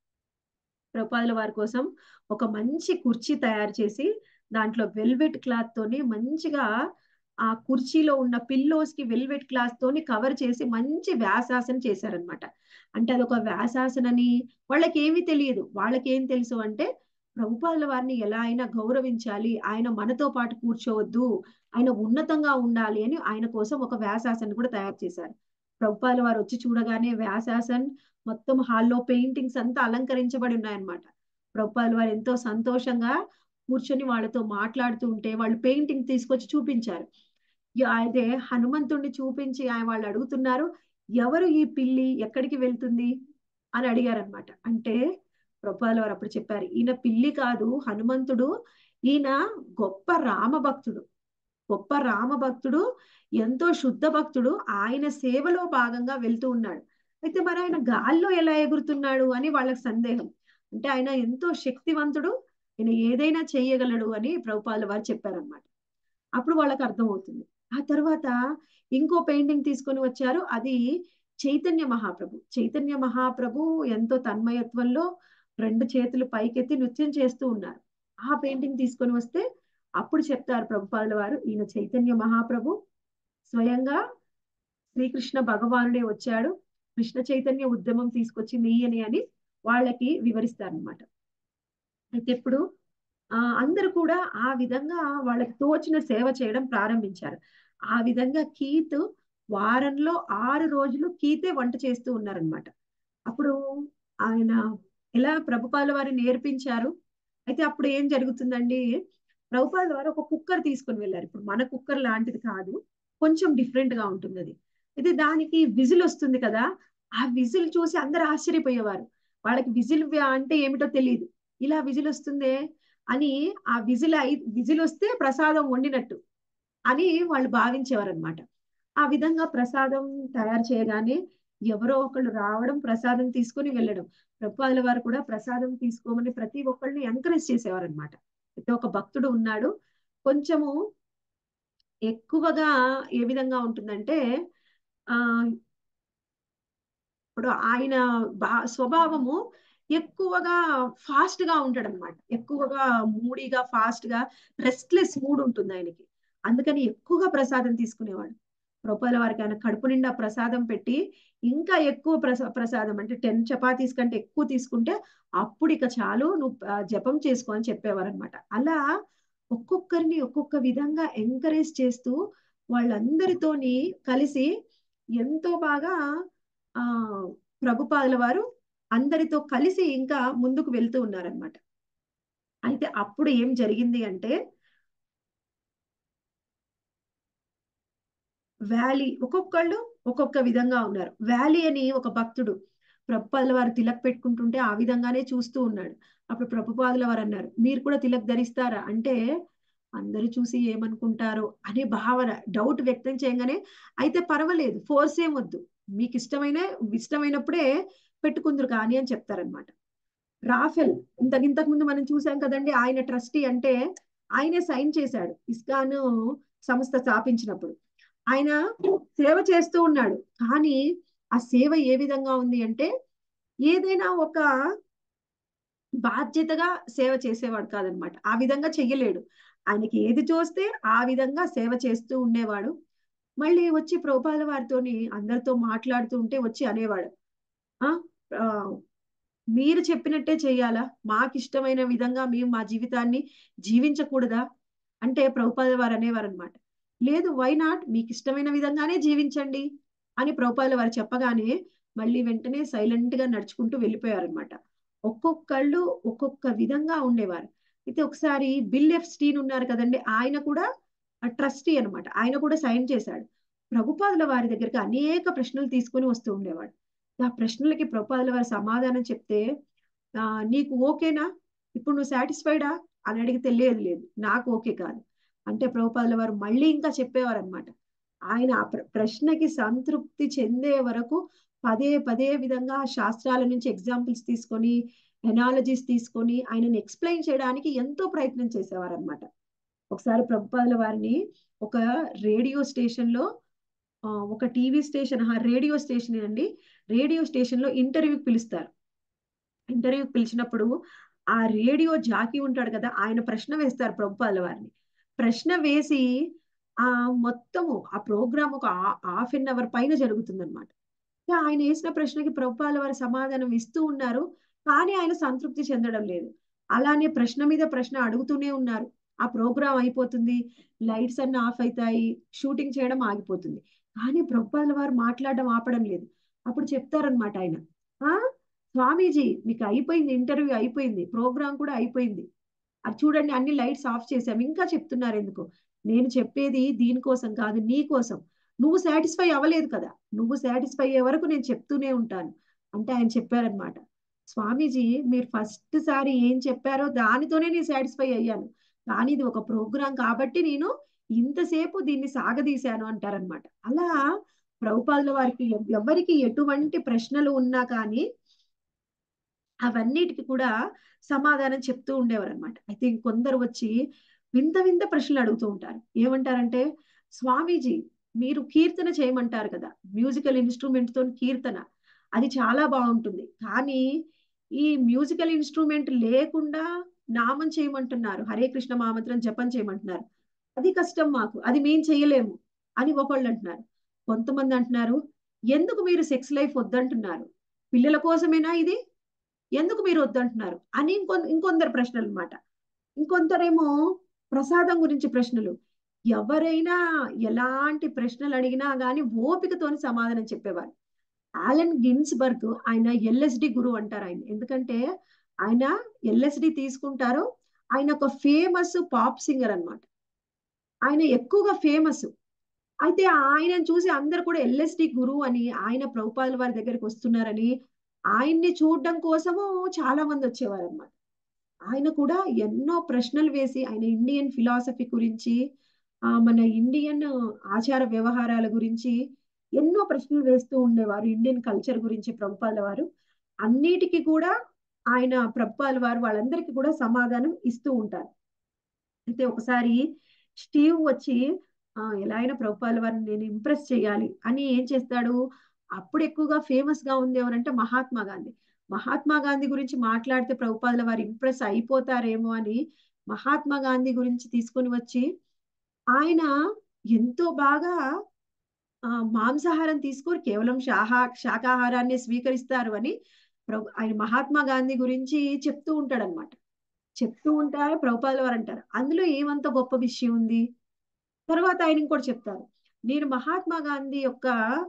ప్రభుపాదుల వారి కోసం ఒక మంచి కుర్చీ తయారు చేసి దాంట్లో వెల్వెట్ క్లాత్ తోని మంచిగా ఆ కుర్చీలో ఉన్న పిల్లోస్ కి వెల్వెట్ క్లాత్ తోని కవర్ చేసి మంచి వ్యాసాసన చేశారనమాట అంటే అదొక వ్యాసాసనని వాళ్ళకి ఏమీ తెలియదు వాళ్ళకి ఏం తెలుసు అంటే ప్రభుపాదుల వారిని ఎలా అయినా గౌరవించాలి ఆయన మనతో పాటు కూర్చోవద్దు ఆయన ఉన్నతంగా ఉండాలి అని ఆయన కోసం ఒక వ్యాసాసన కూడా తయారు చేశారు ప్రభుపాదుల వారు వచ్చి చూడగానే వ్యాసాసన్ మొత్తం హాల్లో పెయింటింగ్స్ అంతా అలంకరించబడి ఉన్నాయన్నమాట ప్రభుపాదుల వారు ఎంతో సంతోషంగా కూర్చొని వాళ్ళతో మాట్లాడుతూ ఉంటే వాళ్ళు పెయింటింగ్ తీసుకొచ్చి చూపించారు ఇక అయితే హనుమంతుడిని చూపించి ఆయన వాళ్ళు అడుగుతున్నారు ఎవరు ఈ పిల్లి ఎక్కడికి వెళ్తుంది అని అడిగారనమాట అంటే ప్రభుపాదుల వారు అప్పుడు చెప్పారు ఈయన పిల్లి కాదు హనుమంతుడు ఈయన గొప్ప రామభక్తుడు గొప్ప రామభక్తుడు ఎంతో శుద్ధ భక్తుడు ఆయన సేవలో భాగంగా వెళ్తూ ఉన్నాడు అయితే మరి ఆయన గాల్లో ఎలా ఎగురుతున్నాడు అని వాళ్ళకి సందేహం అంటే ఆయన ఎంతో శక్తివంతుడు ఆయన ఏదైనా చేయగలడు అని ప్రభుపాదుల వారు చెప్పారనమాట అప్పుడు వాళ్ళకి అర్థమవుతుంది ఆ తర్వాత ఇంకో పెయింటింగ్ తీసుకొని వచ్చారు అది చైతన్య మహాప్రభు చైతన్య మహాప్రభు ఎంతో తన్మయత్వంలో రెండు చేతులు పైకెత్తి నృత్యం చేస్తూ ఉన్నారు ఆ పెయింటింగ్ తీసుకొని వస్తే అప్పుడు చెప్తారు ప్రభుపాదుల వారు ఈయన చైతన్య మహాప్రభు స్వయంగా శ్రీకృష్ణ భగవానుడే వచ్చాడు కృష్ణ చైతన్య ఉద్యమం తీసుకొచ్చింది ఈయనే అని వాళ్ళకి వివరిస్తారనమాట అయితే ఇప్పుడు ఆ అందరూ కూడా ఆ విధంగా వాళ్ళకి తోచిన సేవ చేయడం ప్రారంభించారు ఆ విధంగా కీత్ వారంలో ఆరు రోజులు కీతే వంట చేస్తూ ఉన్నారనమాట అప్పుడు ఆయన ఎలా ప్రభుపాల వారు నేర్పించారు అయితే అప్పుడు ఏం జరుగుతుందండి ప్రభుపాల వారు ఒక కుక్కర్ తీసుకొని వెళ్ళారు ఇప్పుడు మన కుక్కర్ లాంటిది కాదు కొంచెం డిఫరెంట్ గా ఉంటుంది అది అయితే దానికి విజిల్ వస్తుంది కదా ఆ విజిల్ చూసి అందరు ఆశ్చర్యపోయేవారు వాళ్ళకి విజిల్ అంటే ఏమిటో తెలియదు ఇలా విజిల్ వస్తుందే అని ఆ విజిల్ అయి విజిల్ వస్తే ప్రసాదం వండినట్టు అని వాళ్ళు భావించేవారు అనమాట ఆ విధంగా ప్రసాదం తయారు చేయగానే ఎవరో ఒకళ్ళు రావడం ప్రసాదం తీసుకొని వెళ్ళడం ప్రభుపాదుల వారు కూడా ప్రసాదం తీసుకోమని ప్రతి ఒక్కళ్ళని ఎంకరేజ్ చేసేవారు అనమాట అయితే ఒక భక్తుడు ఉన్నాడు కొంచెము ఎక్కువగా ఏ విధంగా ఉంటుందంటే ఆ ఇప్పుడు ఆయన బా స్వభావము ఎక్కువగా ఫాస్ట్ గా ఉంటాడు అనమాట ఎక్కువగా మూడీగా ఫాస్ట్ గా రెస్ట్లెస్ మూడ్ ఉంటుంది ఆయనకి అందుకని ఎక్కువగా ప్రసాదం తీసుకునేవాడు రూపాయల వారికి ఆయన కడుపు నిండా ప్రసాదం పెట్టి ఇంకా ఎక్కువ ప్రసా ప్రసాదం అంటే టెన్ చపాతీస్ కంటే ఎక్కువ తీసుకుంటే అప్పుడు ఇక చాలు నువ్వు ఆ, జపం చేసుకో అని చెప్పేవారు అనమాట అలా ఒక్కొక్కరిని ఒక్కొక్క విధంగా ఎంకరేజ్ చేస్తూ వాళ్ళందరితోని కలిసి ఎంతో బాగా ఆ ప్రభుపాదుల వారు అందరితో కలిసి ఇంకా ముందుకు వెళ్తూ ఉన్నారనమాట అయితే అప్పుడు ఏం జరిగింది అంటే వ్యాలీ ఒక్కొక్కళ్ళు ఒక్కొక్క విధంగా ఉన్నారు వ్యాలీ అని ఒక భక్తుడు ప్రభుపాదుల వారు తిలక్ పెట్టుకుంటుంటే ఆ విధంగానే చూస్తూ ఉన్నాడు అప్పుడు ప్రభుపాదుల వారు అన్నారు మీరు కూడా తిలక్ ధరిస్తారా అంటే అందరూ చూసి ఏమనుకుంటారో అనే భావన డౌట్ వ్యక్తం చేయగానే అయితే పర్వాలేదు ఫోర్స్ ఏం వద్దు మీకు ఇష్టమైన ఇష్టమైనప్పుడే పెట్టుకుందరు కానీ అని చెప్తారనమాట రాఫెల్ ఇంత ఇంతకు ముందు మనం చూసాం కదండి ఆయన ట్రస్టీ అంటే ఆయనే సైన్ చేశాడు ఇస్కాన్ సంస్థ స్థాపించినప్పుడు ఆయన సేవ చేస్తూ ఉన్నాడు కానీ ఆ సేవ ఏ విధంగా ఉంది అంటే ఏదైనా ఒక బాధ్యతగా సేవ చేసేవాడు కాదనమాట ఆ విధంగా చెయ్యలేడు ఆయనకి ఏది చూస్తే ఆ విధంగా సేవ చేస్తూ ఉండేవాడు మళ్ళీ వచ్చి ప్రభుపాల వారితోని అందరితో మాట్లాడుతూ ఉంటే వచ్చి అనేవాడు ఆ ఆ, మీరు చెప్పినట్టే చెయ్యాలా మాకు ఇష్టమైన విధంగా మేము మా జీవితాన్ని జీవించకూడదా అంటే ప్రభుపాద వారు అనేవారు అనమాట లేదు వై నాట్ మీకు ఇష్టమైన విధంగానే జీవించండి అని ప్రభుపాద వారు చెప్పగానే మళ్ళీ వెంటనే సైలెంట్ గా నడుచుకుంటూ వెళ్ళిపోయారు అనమాట ఒక్కొక్కళ్ళు ఒక్కొక్క విధంగా ఉండేవారు అయితే ఒకసారి బిల్ ఎఫ్ స్టీన్ ఉన్నారు కదండి ఆయన కూడా ట్రస్టీ అన్నమాట ఆయన కూడా సైన్ చేశాడు ప్రభుపాదుల వారి దగ్గరికి అనేక ప్రశ్నలు తీసుకొని వస్తూ ఉండేవాడు ఆ ప్రశ్నలకి ప్రభుపాదుల వారి సమాధానం చెప్తే ఆ నీకు ఓకేనా ఇప్పుడు నువ్వు సాటిస్ఫైడా అని అడిగితే లేదు లేదు నాకు ఓకే కాదు అంటే ప్రభుపాదుల వారు మళ్ళీ ఇంకా చెప్పేవారు అనమాట ఆయన ఆ ప్ర- ప్రశ్నకి సంతృప్తి చెందే వరకు పదే పదే విధంగా ఆ శాస్త్రాల నుంచి ఎగ్జాంపుల్స్ తీసుకొని ఎనాలజీస్ తీసుకొని ఆయనను ఎక్స్ప్లెయిన్ చేయడానికి ఎంతో ప్రయత్నం చేసేవారు అనమాట ఒకసారి ప్రభుపాదుల వారిని ఒక రేడియో స్టేషన్ లో ఆ, ఒక టీవీ స్టేషన్ రేడియో స్టేషన్ అండి రేడియో స్టేషన్ లో ఇంటర్వ్యూకి పిలుస్తారు ఇంటర్వ్యూకి పిలిచినప్పుడు ఆ రేడియో జాకీ ఉంటాడు కదా ఆయన ప్రశ్న వేస్తారు ప్రభుపాదుల వారిని ప్రశ్న వేసి ఆ మొత్తము ఆ ప్రోగ్రామ్ ఒక హాఫ్ అన్ అవర్ పైన జరుగుతుందన్నమాట ఇక ఆయన వేసిన ప్రశ్నకి ప్రభుపాల వారి సమాధానం ఇస్తూ ఉన్నారు కానీ ఆయన సంతృప్తి చెందడం లేదు అలానే ప్రశ్న మీద ప్రశ్న అడుగుతూనే ఉన్నారు ఆ ప్రోగ్రాం అయిపోతుంది లైట్స్ అన్ని ఆఫ్ అవుతాయి షూటింగ్ చేయడం ఆగిపోతుంది కానీ ప్రభుపాల వారు మాట్లాడడం ఆపడం లేదు అప్పుడు చెప్తారనమాట ఆయన ఆ స్వామీజీ మీకు అయిపోయింది ఇంటర్వ్యూ అయిపోయింది ప్రోగ్రామ్ కూడా అయిపోయింది అది చూడండి అన్ని లైట్స్ ఆఫ్ చేసాం ఇంకా చెప్తున్నారు ఎందుకు నేను చెప్పేది దీనికోసం కాదు నీ కోసం నువ్వు సాటిస్ఫై అవ్వలేదు కదా నువ్వు సాటిస్ఫై అయ్యే వరకు నేను చెప్తూనే ఉంటాను అంటే ఆయన చెప్పారనమాట స్వామీజీ మీరు ఫస్ట్ సారి ఏం చెప్పారో దానితోనే నేను సాటిస్ఫై అయ్యాను కానీ ఇది ఒక ప్రోగ్రాం కాబట్టి నేను ఇంతసేపు దీన్ని సాగదీశాను అంటారనమాట అలా ప్రభుపాదుల వారికి ఎవ్- ఎవరికి ఎటువంటి ప్రశ్నలు ఉన్నా కానీ అవన్నిటికి కూడా సమాధానం చెప్తూ ఉండేవారు అనమాట అయితే ఇంకొందరు వచ్చి వింత వింత ప్రశ్నలు అడుగుతూ ఉంటారు ఏమంటారంటే స్వామీజీ మీరు కీర్తన చేయమంటారు కదా మ్యూజికల్ ఇన్స్ట్రుమెంట్ తో కీర్తన అది చాలా బాగుంటుంది కానీ ఈ మ్యూజికల్ ఇన్స్ట్రుమెంట్ లేకుండా నామం చేయమంటున్నారు హరే కృష్ణ మామంత్రం జపం చేయమంటున్నారు అది కష్టం మాకు అది మేం చేయలేము అని ఒకళ్ళు అంటున్నారు కొంతమంది అంటున్నారు ఎందుకు మీరు సెక్స్ లైఫ్ వద్దంటున్నారు పిల్లల కోసమేనా ఇది ఎందుకు మీరు వద్దంటున్నారు అని ఇంకొ ఇంకొందరు ప్రశ్నలు అనమాట ఇంకొందరేమో ప్రసాదం గురించి ప్రశ్నలు ఎవరైనా ఎలాంటి ప్రశ్నలు అడిగినా గానీ ఓపికతోని సమాధానం చెప్పేవారు ఆలన్ గిన్స్బర్గ్ ఆయన ఎల్ఎస్డి గురువు అంటారు ఆయన ఎందుకంటే ఆయన ఎల్ఎస్డి తీసుకుంటారు ఆయన ఒక ఫేమస్ పాప్ సింగర్ అన్నమాట ఆయన ఎక్కువగా ఫేమస్ అయితే ఆయనను చూసి అందరు కూడా ఎల్ఎస్డి గురువు అని ఆయన ప్రభుపాదుల వారి దగ్గరికి వస్తున్నారని ఆయన్ని చూడడం కోసము చాలా మంది వచ్చేవారు అనమాట ఆయన కూడా ఎన్నో ప్రశ్నలు వేసి ఆయన ఇండియన్ ఫిలాసఫీ గురించి ఆ మన ఇండియన్ ఆచార వ్యవహారాల గురించి ఎన్నో ప్రశ్నలు వేస్తూ ఉండేవారు ఇండియన్ కల్చర్ గురించి ప్రభుపాల వారు అన్నిటికీ కూడా ఆయన ప్రభుపాల వారు వాళ్ళందరికీ కూడా సమాధానం ఇస్తూ ఉంటారు అయితే ఒకసారి స్టీవ్ వచ్చి ఆ ఎలా అయినా ప్రభుపాల వారిని నేను ఇంప్రెస్ చేయాలి అని ఏం చేస్తాడు అప్పుడు ఎక్కువగా ఫేమస్ గా ఉంది ఎవరంటే మహాత్మా గాంధీ మహాత్మా గాంధీ గురించి మాట్లాడితే ప్రభుపాదుల వారు ఇంప్రెస్ అయిపోతారేమో అని మహాత్మా గాంధీ గురించి తీసుకొని వచ్చి ఆయన ఎంతో బాగా ఆ మాంసాహారం తీసుకొని కేవలం శాహా శాకాహారాన్ని స్వీకరిస్తారు అని ప్రభు ఆయన మహాత్మా గాంధీ గురించి చెప్తూ ఉంటాడు అనమాట చెప్తూ ఉంటారు ప్రభుపాదుల వారు అంటారు అందులో ఏమంత గొప్ప విషయం ఉంది తర్వాత ఆయన ఇంకోటి చెప్తారు నేను మహాత్మా గాంధీ యొక్క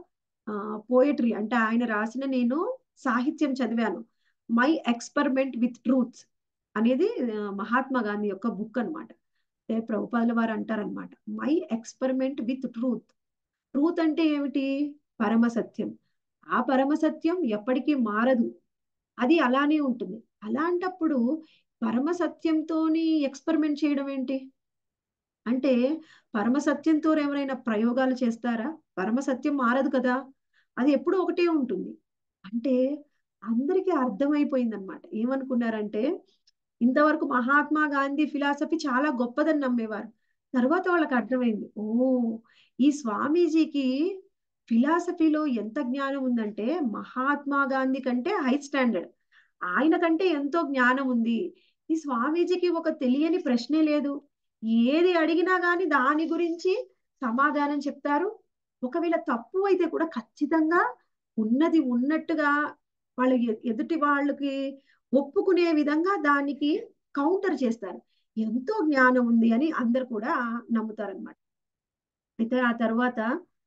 పోయట్రీ అంటే ఆయన రాసిన నేను సాహిత్యం చదివాను మై ఎక్స్పెరిమెంట్ విత్ ట్రూత్ అనేది ఆ, మహాత్మా గాంధీ యొక్క బుక్ అన్నమాట అంటే ప్రభుపాదుల వారు అంటారనమాట my experiment with truth truth అంటే ఏమిటి పరమ సత్యం ఆ పరమ సత్యం ఎప్పటికీ మారదు అది అలానే ఉంటుంది అలాంటప్పుడు పరమ సత్యంతోని ఎక్స్పెరిమెంట్ చేయడం ఏంటి అంటే పరమ సత్యంతో ఎవరైనా ప్రయోగాలు చేస్తారా పరమ సత్యం మారదు కదా అది ఎప్పుడూ ఒకటే ఉంటుంది అంటే అందరికీ అర్థమైపోయింది అనమాట ఏమనుకున్నారంటే ఇంతవరకు మహాత్మా గాంధీ ఫిలాసఫీ చాలా గొప్పదని నమ్మేవారు తర్వాత వాళ్ళకి అర్థమైంది ఓ ఈ స్వామీజీకి ఫిలాసఫీలో ఎంత జ్ఞానం ఉందంటే మహాత్మా గాంధీ కంటే హై స్టాండర్డ్ ఆయన కంటే ఎంతో జ్ఞానం ఉంది ఈ స్వామీజీకి ఒక తెలియని ప్రశ్నే లేదు ఏది అడిగినా గాని దాని గురించి సమాధానం చెప్తారు ఒకవేళ తప్పు అయితే కూడా ఖచ్చితంగా ఉన్నది ఉన్నట్టుగా వాళ్ళ ఎ- ఎదుటి వాళ్ళకి ఒప్పుకునే విధంగా దానికి కౌంటర్ చేస్తారు ఎంతో జ్ఞానం ఉంది అని అందరు కూడా నమ్ముతారనమాట అయితే ఆ తర్వాత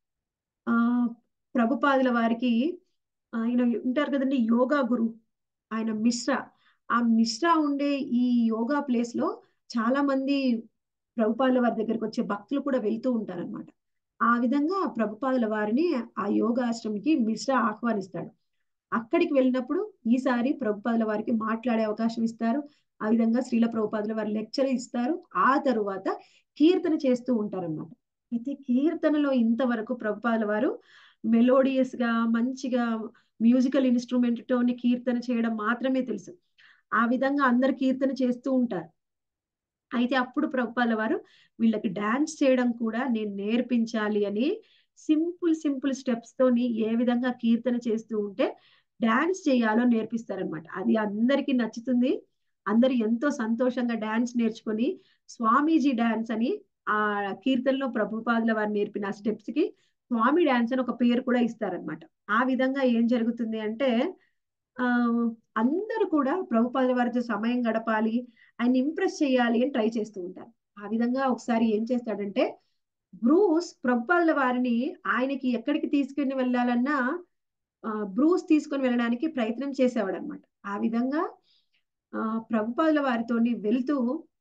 ఆ ప్రభుపాదుల వారికి ఆయన ఉంటారు కదండి యోగా గురు ఆయన మిశ్రా ఆ మిశ్రా ఉండే ఈ యోగా ప్లేస్ లో చాలా మంది ప్రభుపాదుల వారి దగ్గరికి వచ్చే భక్తులు కూడా వెళ్తూ ఉంటారన్నమాట ఆ విధంగా ప్రభుపాదుల వారిని ఆ యోగాశ్రమికి మిశ్రా ఆహ్వానిస్తాడు అక్కడికి వెళ్ళినప్పుడు ఈసారి ప్రభుపాదుల వారికి మాట్లాడే అవకాశం ఇస్తారు ఆ విధంగా శ్రీల ప్రభుపాదుల వారి లెక్చర్ ఇస్తారు ఆ తరువాత కీర్తన చేస్తూ ఉంటారన్నమాట అయితే కీర్తనలో ఇంతవరకు ప్రభుపాదుల వారు మెలోడియస్ గా మంచిగా మ్యూజికల్ ఇన్స్ట్రుమెంట్ తోని కీర్తన చేయడం మాత్రమే తెలుసు ఆ విధంగా అందరు కీర్తన చేస్తూ ఉంటారు అయితే అప్పుడు ప్రభుపాల వారు వీళ్ళకి డాన్స్ చేయడం కూడా నేను నేర్పించాలి అని సింపుల్ సింపుల్ స్టెప్స్ తోని ఏ విధంగా కీర్తన చేస్తూ ఉంటే డాన్స్ చేయాలో నేర్పిస్తారనమాట అది అందరికీ నచ్చుతుంది అందరు ఎంతో సంతోషంగా డాన్స్ నేర్చుకొని స్వామీజీ డాన్స్ అని ఆ కీర్తనలో ప్రభుపాదుల వారు నేర్పిన స్టెప్స్ కి స్వామి డాన్స్ అని ఒక పేరు కూడా ఇస్తారనమాట ఆ విధంగా ఏం జరుగుతుంది అంటే ఆ అందరూ కూడా ప్రభుపాదుల వారితో సమయం గడపాలి ఆయన ఇంప్రెస్ చేయాలి అని ట్రై చేస్తూ ఉంటారు ఆ విధంగా ఒకసారి ఏం చేస్తాడంటే బ్రూస్ ప్రభుపాదుల వారిని ఆయనకి ఎక్కడికి తీసుకుని వెళ్ళాలన్నా ఆ, బ్రూస్ తీసుకొని వెళ్ళడానికి ప్రయత్నం చేసేవాడు అనమాట ఆ విధంగా ఆ ప్రభుపాదుల వారితోని వెళ్తూ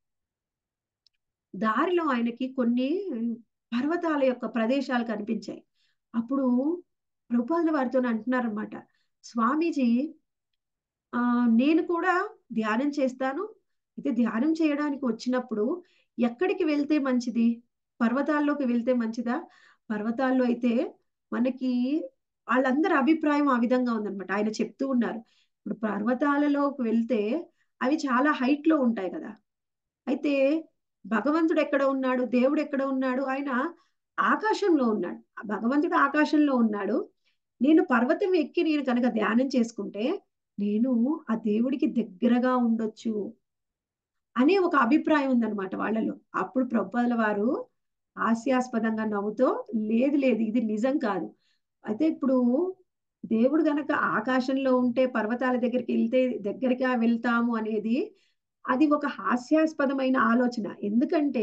దారిలో ఆయనకి కొన్ని పర్వతాల యొక్క ప్రదేశాలు కనిపించాయి అప్పుడు ప్రభుపాదుల వారితో అంటున్నారనమాట స్వామీజీ ఆ నేను కూడా ధ్యానం చేస్తాను అయితే ధ్యానం చేయడానికి వచ్చినప్పుడు ఎక్కడికి వెళ్తే మంచిది పర్వతాల్లోకి వెళ్తే మంచిదా పర్వతాల్లో అయితే మనకి వాళ్ళందరి అభిప్రాయం ఆ విధంగా ఉందన్నమాట ఆయన చెప్తూ ఉన్నారు ఇప్పుడు పర్వతాలలోకి వెళ్తే అవి చాలా హైట్ లో ఉంటాయి కదా అయితే భగవంతుడు ఎక్కడ ఉన్నాడు దేవుడు ఎక్కడ ఉన్నాడు ఆయన ఆకాశంలో ఉన్నాడు ఆ భగవంతుడు ఆకాశంలో ఉన్నాడు నేను పర్వతం ఎక్కి నేను కనుక ధ్యానం చేసుకుంటే నేను ఆ దేవుడికి దగ్గరగా ఉండొచ్చు అనే ఒక అభిప్రాయం ఉందన్నమాట వాళ్ళలో అప్పుడు ప్రభుపాదుల వారు హాస్యాస్పదంగా నవ్వుతో లేదు లేదు ఇది నిజం కాదు అయితే ఇప్పుడు దేవుడు గనక ఆకాశంలో ఉంటే పర్వతాల దగ్గరికి వెళ్తే దగ్గరగా వెళ్తాము అనేది అది ఒక హాస్యాస్పదమైన ఆలోచన ఎందుకంటే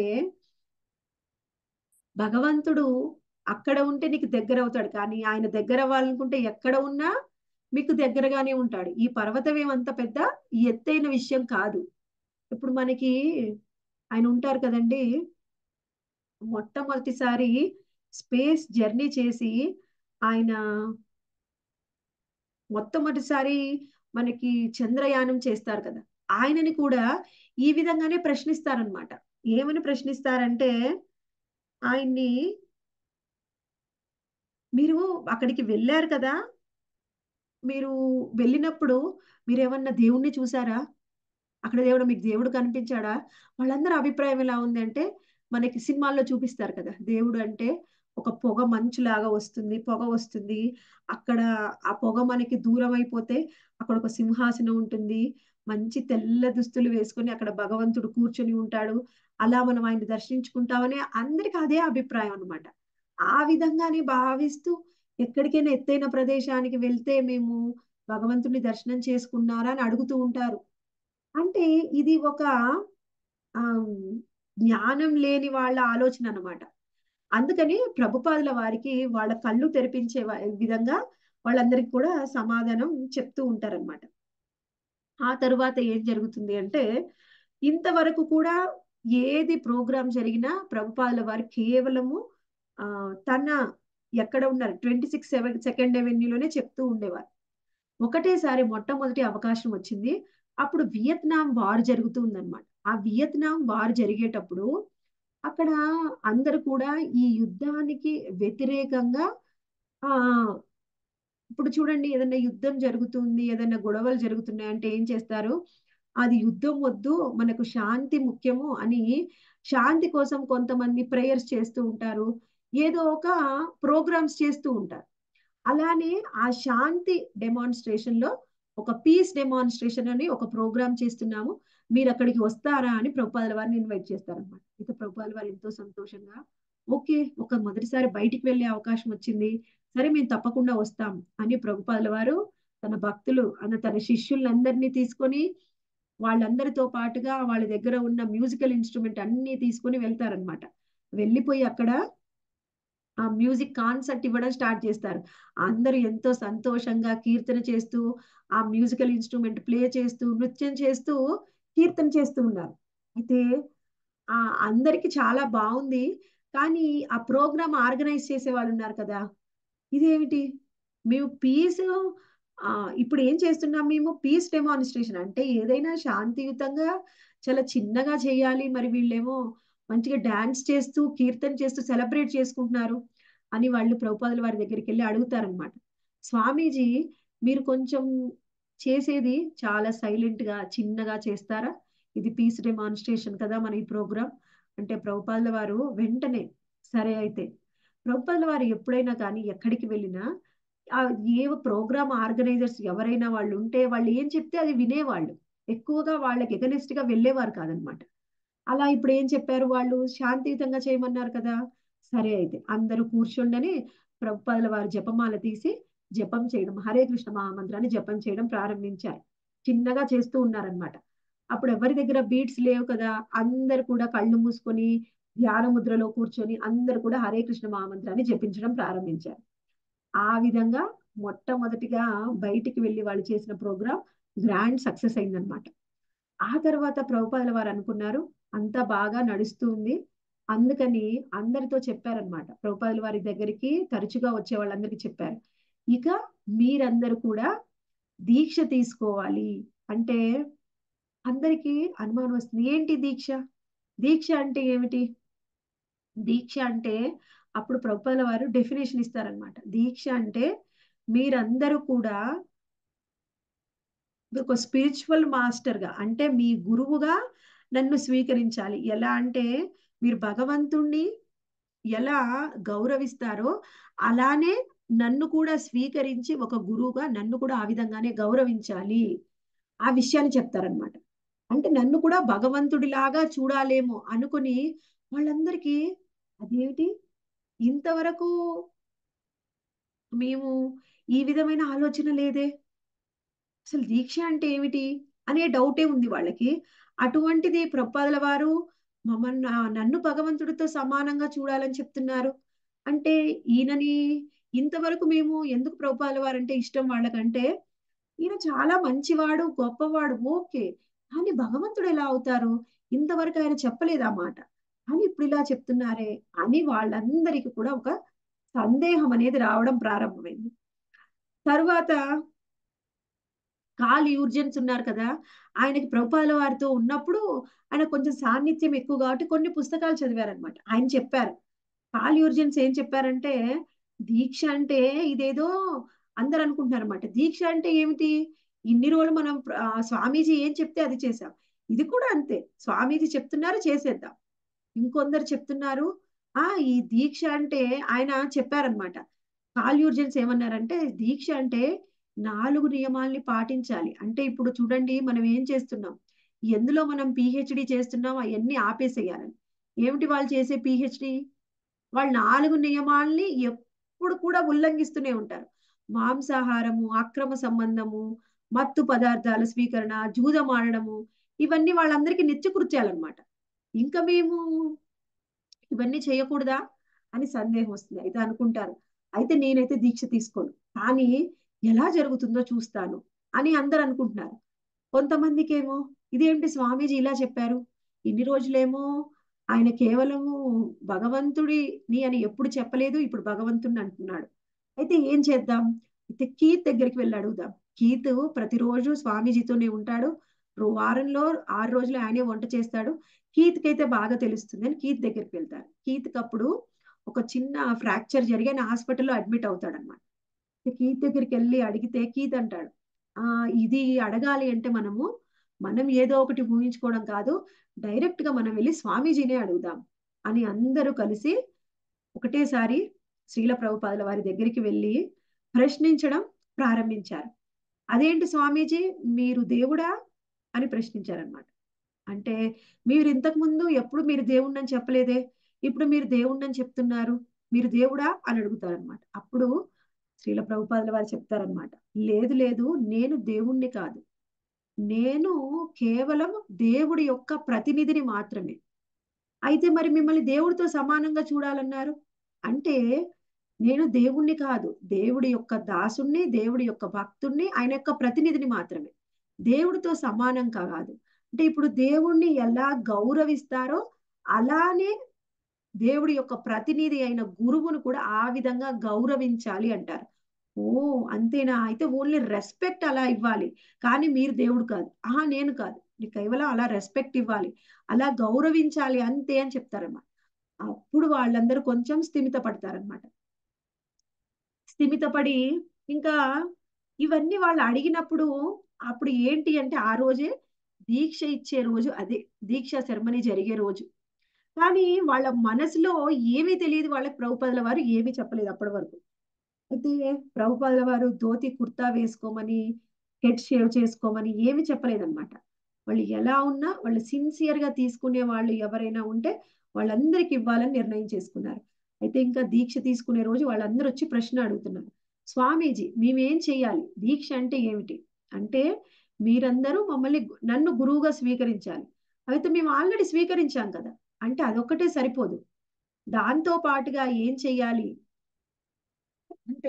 భగవంతుడు అక్కడ ఉంటే నీకు దగ్గర అవుతాడు కానీ ఆయన దగ్గర అవ్వాలనుకుంటే ఎక్కడ ఉన్నా మీకు దగ్గరగానే ఉంటాడు ఈ పర్వతం ఏమంత పెద్ద ఎత్తైన విషయం కాదు ఇప్పుడు మనకి ఆయన ఉంటారు కదండి మొట్టమొదటిసారి స్పేస్ జర్నీ చేసి ఆయన మొట్టమొదటిసారి మనకి చంద్రయానం చేస్తారు కదా ఆయనని కూడా ఈ విధంగానే ప్రశ్నిస్తారనమాట ఏమని ప్రశ్నిస్తారంటే ఆయన్ని మీరు అక్కడికి వెళ్ళారు కదా మీరు వెళ్ళినప్పుడు మీరు ఏమన్నా దేవుణ్ణి చూసారా అక్కడ దేవుడు మీకు దేవుడు కనిపించాడా వాళ్ళందరి అభిప్రాయం ఎలా ఉంది అంటే మనకి సినిమాల్లో చూపిస్తారు కదా దేవుడు అంటే ఒక పొగ మంచులాగా వస్తుంది పొగ వస్తుంది అక్కడ ఆ పొగ మనకి దూరం అయిపోతే అక్కడ ఒక సింహాసనం ఉంటుంది మంచి తెల్ల దుస్తులు వేసుకొని అక్కడ భగవంతుడు కూర్చొని ఉంటాడు అలా మనం ఆయన దర్శించుకుంటామని అందరికి అదే అభిప్రాయం అనమాట ఆ విధంగానే భావిస్తూ ఎక్కడికైనా ఎత్తైన ప్రదేశానికి వెళ్తే మేము భగవంతుని దర్శనం చేసుకున్నారా అని అడుగుతూ ఉంటారు అంటే ఇది ఒక ఆ జ్ఞానం లేని వాళ్ళ ఆలోచన అన్నమాట అందుకని ప్రభుపాదుల వారికి వాళ్ళ కళ్ళు తెరిపించే వ- విధంగా వాళ్ళందరికీ కూడా సమాధానం చెప్తూ ఉంటారన్నమాట ఆ తరువాత ఏం జరుగుతుంది అంటే ఇంతవరకు కూడా ఏది ప్రోగ్రాం జరిగినా ప్రభుపాదుల వారు కేవలము ఆ తన ఎక్కడ ఉన్నారు ట్వంటీ సిక్స్ సెవెన్ సెకండ్ అవెన్యూలోనే చెప్తూ ఉండేవారు ఒకటేసారి మొట్టమొదటి అవకాశం వచ్చింది అప్పుడు వియత్నాం వార్ జరుగుతుందన్నమాట ఆ వియత్నాం వార్ జరిగేటప్పుడు అక్కడ అందరు కూడా ఈ యుద్ధానికి వ్యతిరేకంగా ఆ ఇప్పుడు చూడండి ఏదైనా యుద్ధం జరుగుతుంది ఏదైనా గొడవలు జరుగుతున్నాయి అంటే ఏం చేస్తారు అది యుద్ధం వద్దు మనకు శాంతి ముఖ్యము అని శాంతి కోసం కొంతమంది ప్రేయర్స్ చేస్తూ ఉంటారు ఏదో ఒక ప్రోగ్రామ్స్ చేస్తూ ఉంటారు అలానే ఆ శాంతి డెమాన్స్ట్రేషన్ లో ఒక పీస్ డెమాన్స్ట్రేషన్ అని ఒక ప్రోగ్రామ్ చేస్తున్నాము మీరు అక్కడికి వస్తారా అని ప్రభుపాదుల వారిని ఇన్వైట్ చేస్తారనమాట అయితే ప్రభుపాదుల వారు ఎంతో సంతోషంగా ఓకే ఒక మొదటిసారి బయటికి వెళ్ళే అవకాశం వచ్చింది సరే మేము తప్పకుండా వస్తాం అని ప్రభుపాదుల వారు తన భక్తులు అన్న తన శిష్యులందరినీ తీసుకొని వాళ్ళందరితో పాటుగా వాళ్ళ దగ్గర ఉన్న మ్యూజికల్ ఇన్స్ట్రుమెంట్ అన్ని తీసుకొని వెళ్తారనమాట వెళ్ళిపోయి అక్కడ ఆ మ్యూజిక్ కాన్సర్ట్ ఇవ్వడం స్టార్ట్ చేస్తారు అందరూ ఎంతో సంతోషంగా కీర్తన చేస్తూ ఆ మ్యూజికల్ ఇన్స్ట్రుమెంట్ ప్లే చేస్తూ నృత్యం చేస్తూ కీర్తన చేస్తూ ఉన్నారు అయితే ఆ అందరికి చాలా బాగుంది కానీ ఆ ప్రోగ్రామ్ ఆర్గనైజ్ చేసే వాళ్ళు ఉన్నారు కదా ఇదేమిటి మేము పీస్ ఇప్పుడు ఏం చేస్తున్నాం మేము పీస్ డెమాన్స్ట్రేషన్ అంటే ఏదైనా శాంతియుతంగా చాలా చిన్నగా చేయాలి మరి వీళ్ళేమో మంచిగా డాన్స్ చేస్తూ కీర్తన చేస్తూ సెలబ్రేట్ చేసుకుంటున్నారు అని వాళ్ళు ప్రభుపాదుల వారి దగ్గరికి వెళ్ళి అడుగుతారనమాట స్వామీజీ మీరు కొంచెం చేసేది చాలా సైలెంట్ గా చిన్నగా చేస్తారా ఇది పీస్ డెమాన్స్ట్రేషన్ కదా మన ఈ ప్రోగ్రామ్ అంటే ప్రభుపాదుల వారు వెంటనే సరే అయితే ప్రభుపాదుల వారు ఎప్పుడైనా కానీ ఎక్కడికి వెళ్ళినా ఆ ఏ ప్రోగ్రామ్ ఆర్గనైజర్స్ ఎవరైనా వాళ్ళు ఉంటే వాళ్ళు ఏం చెప్తే అది వినేవాళ్ళు ఎక్కువగా వాళ్ళకి ఎగనెస్ట్ గా వెళ్ళేవారు కాదనమాట అలా ఇప్పుడు ఏం చెప్పారు వాళ్ళు శాంతియుతంగా చేయమన్నారు కదా సరే అయితే అందరూ కూర్చోండని ప్రభుపాదుల వారు జపమాల తీసి జపం చేయడం హరే కృష్ణ మహామంత్రాన్ని జపం చేయడం ప్రారంభించారు చిన్నగా చేస్తూ ఉన్నారనమాట అప్పుడు ఎవరి దగ్గర బీట్స్ లేవు కదా అందరు కూడా కళ్ళు మూసుకొని ధ్యాన ముద్రలో కూర్చొని అందరు కూడా హరే కృష్ణ మహామంత్రాన్ని జపించడం ప్రారంభించారు ఆ విధంగా మొట్టమొదటిగా బయటికి వెళ్ళి వాళ్ళు చేసిన ప్రోగ్రామ్ గ్రాండ్ సక్సెస్ అయిందనమాట ఆ తర్వాత ప్రభుపాదుల వారు అనుకున్నారు అంతా బాగా నడుస్తుంది అందుకని అందరితో చెప్పారనమాట ప్రభుపాదుల వారి దగ్గరికి తరచుగా వచ్చే వాళ్ళందరికీ చెప్పారు ఇక మీరందరూ కూడా దీక్ష తీసుకోవాలి అంటే అందరికీ అనుమానం వస్తుంది ఏంటి దీక్ష దీక్ష అంటే ఏమిటి దీక్ష అంటే అప్పుడు ప్రభుపాల వారు డెఫినేషన్ ఇస్తారనమాట దీక్ష అంటే మీరందరూ కూడా ఒక స్పిరిచువల్ మాస్టర్ గా అంటే మీ గురువుగా నన్ను స్వీకరించాలి ఎలా అంటే మీరు భగవంతుణ్ణి ఎలా గౌరవిస్తారో అలానే నన్ను కూడా స్వీకరించి ఒక గురువుగా నన్ను కూడా ఆ విధంగానే గౌరవించాలి ఆ విషయాన్ని చెప్తారనమాట అంటే నన్ను కూడా భగవంతుడిలాగా చూడాలేమో అనుకుని వాళ్ళందరికీ అదేమిటి ఇంతవరకు మేము ఈ విధమైన ఆలోచన లేదే అసలు దీక్ష అంటే ఏమిటి అనే డౌటే ఉంది వాళ్ళకి అటువంటిది ప్రపాదల వారు మమ్మల్ని నన్ను భగవంతుడితో సమానంగా చూడాలని చెప్తున్నారు అంటే ఈయనని ఇంతవరకు మేము ఎందుకు ప్రభుపాల వారు అంటే ఇష్టం వాళ్ళకంటే ఈయన చాలా మంచివాడు గొప్పవాడు ఓకే కానీ భగవంతుడు ఎలా అవుతారు ఇంతవరకు ఆయన చెప్పలేదు ఆ మాట అని ఇప్పుడు ఇలా చెప్తున్నారే అని వాళ్ళందరికీ కూడా ఒక సందేహం అనేది రావడం ప్రారంభమైంది తరువాత కాల్ యూర్జన్స్ ఉన్నారు కదా ఆయనకి ప్రభుపాల వారితో ఉన్నప్పుడు ఆయన కొంచెం సాన్నిధ్యం ఎక్కువ కాబట్టి కొన్ని పుస్తకాలు చదివారనమాట ఆయన చెప్పారు కాల్ యూర్జన్స్ ఏం చెప్పారంటే దీక్ష అంటే ఇదేదో అందరు అనుకుంటున్నారు అనమాట దీక్ష అంటే ఏమిటి ఇన్ని రోజులు మనం స్వామీజీ ఏం చెప్తే అది చేసాం ఇది కూడా అంతే స్వామీజీ చెప్తున్నారు చేసేద్దాం ఇంకొందరు చెప్తున్నారు ఆ ఈ దీక్ష అంటే ఆయన చెప్పారనమాట కాల్యూర్జన్స్ ఏమన్నారంటే దీక్ష అంటే నాలుగు నియమాల్ని పాటించాలి అంటే ఇప్పుడు చూడండి మనం ఏం చేస్తున్నాం ఎందులో మనం పిహెచ్డి చేస్తున్నాం అవన్నీ ఆపేసేయాలని ఏమిటి వాళ్ళు చేసే పిహెచ్డి వాళ్ళు నాలుగు నియమాల్ని ఎప్పుడు కూడా ఉల్లంఘిస్తూనే ఉంటారు మాంసాహారము అక్రమ సంబంధము మత్తు పదార్థాల స్వీకరణ జూదం ఆడడము ఇవన్నీ వాళ్ళందరికీ నిత్యకృత్యాలన్నమాట ఇంకా మేము ఇవన్నీ చేయకూడదా అని సందేహం వస్తుంది అయితే అనుకుంటారు అయితే నేనైతే దీక్ష తీసుకోను కానీ ఎలా జరుగుతుందో చూస్తాను అని అందరు అనుకుంటున్నారు కొంతమందికి ఏమో ఇదేంటి స్వామీజీ ఇలా చెప్పారు ఇన్ని రోజులేమో ఆయన కేవలము భగవంతుడిని అని ఎప్పుడు చెప్పలేదు ఇప్పుడు భగవంతుడిని అంటున్నాడు అయితే ఏం చేద్దాం అయితే కీత్ దగ్గరికి వెళ్ళి అడుగుదాం కీత్ ప్రతిరోజు స్వామీజీతోనే ఉంటాడు వారంలో ఆరు రోజులు ఆయనే వంట చేస్తాడు కీత్కి అయితే బాగా తెలుస్తుంది అని కీత్ దగ్గరికి వెళ్తారు కీత్కి అప్పుడు ఒక చిన్న ఫ్రాక్చర్ జరిగి ఆయన హాస్పిటల్లో అడ్మిట్ అవుతాడు అనమాట కీత్ దగ్గరికి వెళ్ళి అడిగితే కీత్ అంటాడు ఆ ఇది అడగాలి అంటే మనము మనం ఏదో ఒకటి ఊహించుకోవడం కాదు డైరెక్ట్ గా మనం వెళ్ళి స్వామీజీనే అడుగుదాం అని అందరూ కలిసి ఒకటేసారి శ్రీల ప్రభుపాదుల వారి దగ్గరికి వెళ్ళి ప్రశ్నించడం ప్రారంభించారు అదేంటి స్వామీజీ మీరు దేవుడా అని ప్రశ్నించారనమాట అంటే మీరు ఇంతకు ముందు ఎప్పుడు మీరు దేవుణ్ణని చెప్పలేదే ఇప్పుడు మీరు దేవుణ్ణని చెప్తున్నారు మీరు దేవుడా అని అడుగుతారనమాట అప్పుడు శ్రీల ప్రభుపాదుల వారు చెప్తారనమాట లేదు లేదు నేను దేవుణ్ణి కాదు నేను కేవలం దేవుడి యొక్క ప్రతినిధిని మాత్రమే అయితే మరి మిమ్మల్ని దేవుడితో సమానంగా చూడాలన్నారు అంటే నేను దేవుణ్ణి కాదు దేవుడి యొక్క దాసుణ్ణి దేవుడి యొక్క భక్తుణ్ణి ఆయన యొక్క ప్రతినిధిని మాత్రమే దేవుడితో సమానం కాదు అంటే ఇప్పుడు దేవుణ్ణి ఎలా గౌరవిస్తారో అలానే దేవుడి యొక్క ప్రతినిధి అయిన గురువును కూడా ఆ విధంగా గౌరవించాలి అంటారు ఓ అంతేనా అయితే ఓన్లీ రెస్పెక్ట్ అలా ఇవ్వాలి కానీ మీరు దేవుడు కాదు ఆహా నేను కాదు నీకు కేవలం అలా రెస్పెక్ట్ ఇవ్వాలి అలా గౌరవించాలి అంతే అని చెప్తారన్నమాట అప్పుడు వాళ్ళందరూ కొంచెం స్థిమిత పడతారనమాట స్థిమితపడి ఇంకా ఇవన్నీ వాళ్ళు అడిగినప్పుడు అప్పుడు ఏంటి అంటే ఆ రోజే దీక్ష ఇచ్చే రోజు అదే దీక్ష సెరమనీ జరిగే రోజు కానీ వాళ్ళ మనసులో ఏమీ తెలియదు వాళ్ళకి ప్రభుపదుల వారు ఏమీ చెప్పలేదు అప్పటి వరకు అయితే ప్రభుపాదుల వారు ధోతి కుర్తా వేసుకోమని హెడ్ షేవ్ చేసుకోమని ఏమి చెప్పలేదన్నమాట వాళ్ళు ఎలా ఉన్నా వాళ్ళు సిన్సియర్ గా తీసుకునే వాళ్ళు ఎవరైనా ఉంటే వాళ్ళందరికి ఇవ్వాలని నిర్ణయం చేసుకున్నారు అయితే ఇంకా దీక్ష తీసుకునే రోజు వాళ్ళందరూ వచ్చి ప్రశ్న అడుగుతున్నారు స్వామీజీ మేమేం చేయాలి దీక్ష అంటే ఏమిటి అంటే మీరందరూ మమ్మల్ని నన్ను గురువుగా స్వీకరించాలి అయితే మేము ఆల్రెడీ స్వీకరించాం కదా అంటే అదొక్కటే సరిపోదు దాంతో పాటుగా ఏం చెయ్యాలి అంటే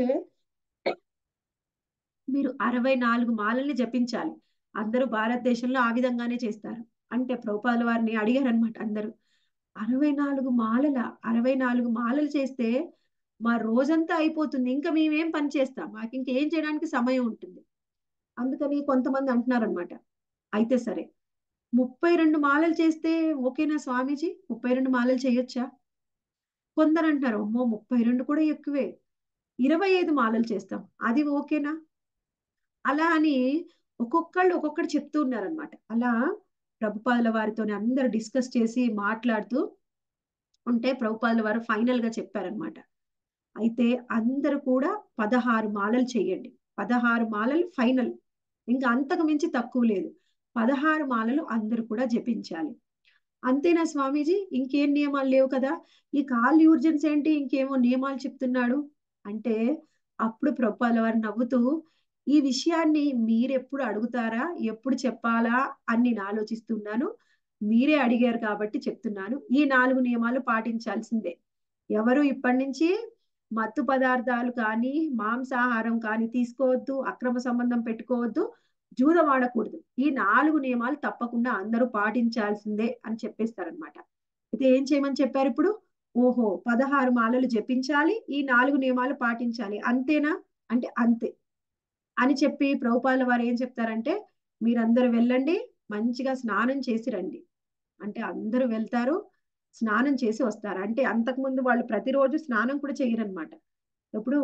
మీరు అరవై నాలుగు మాలల్ని జపించాలి అందరూ భారతదేశంలో ఆ విధంగానే చేస్తారు అంటే ప్రభుపాదుల వారిని అడిగారు అనమాట అందరూ అరవై నాలుగు మాలల అరవై నాలుగు మాలలు చేస్తే మా రోజంతా అయిపోతుంది ఇంకా మేమేం పని చేస్తాం మాకు ఇంకేం చేయడానికి సమయం ఉంటుంది అందుకని కొంతమంది అంటున్నారనమాట అయితే సరే ముప్పై రెండు మాలలు చేస్తే ఓకేనా స్వామీజీ ముప్పై రెండు మాలలు చేయొచ్చా కొందరు అంటారు అమ్మో ముప్పై రెండు కూడా ఎక్కువే ఇరవై ఐదు మాలలు చేస్తాం అది ఓకేనా అలా అని ఒక్కొక్కళ్ళు ఒక్కొక్కటి చెప్తూ ఉన్నారనమాట అలా ప్రభుపాదుల వారితో అందరు డిస్కస్ చేసి మాట్లాడుతూ ఉంటే ప్రభుపాదుల వారు ఫైనల్ గా చెప్పారనమాట అయితే అందరూ కూడా పదహారు మాలలు చేయండి పదహారు మాలలు ఫైనల్ ఇంకా అంతకు మించి తక్కువ లేదు పదహారు మాలలు అందరూ కూడా జపించాలి అంతేనా స్వామీజీ ఇంకేం నియమాలు లేవు కదా ఈ కాల్ యూర్జన్స్ ఏంటి ఇంకేమో నియమాలు చెప్తున్నాడు అంటే అప్పుడు ప్రభుపాల వారు నవ్వుతూ ఈ విషయాన్ని మీరెప్పుడు అడుగుతారా ఎప్పుడు చెప్పాలా అని నేను ఆలోచిస్తున్నాను మీరే అడిగారు కాబట్టి చెప్తున్నాను ఈ నాలుగు నియమాలు పాటించాల్సిందే ఎవరు ఇప్పటి నుంచి మత్తు పదార్థాలు కానీ మాంసాహారం కానీ తీసుకోవద్దు అక్రమ సంబంధం పెట్టుకోవద్దు జూదం ఆడకూడదు ఈ నాలుగు నియమాలు తప్పకుండా అందరూ పాటించాల్సిందే అని చెప్పేస్తారనమాట అయితే ఏం చేయమని చెప్పారు ఇప్పుడు ఓహో పదహారు మాలలు జపించాలి ఈ నాలుగు నియమాలు పాటించాలి అంతేనా అంటే అంతే అని చెప్పి ప్రభుపాల వారు ఏం చెప్తారంటే మీరందరూ వెళ్ళండి మంచిగా స్నానం చేసి రండి అంటే అందరూ వెళ్తారు స్నానం చేసి వస్తారు అంటే అంతకుముందు వాళ్ళు ప్రతిరోజు స్నానం కూడా చేయరనమాట ఇప్పుడు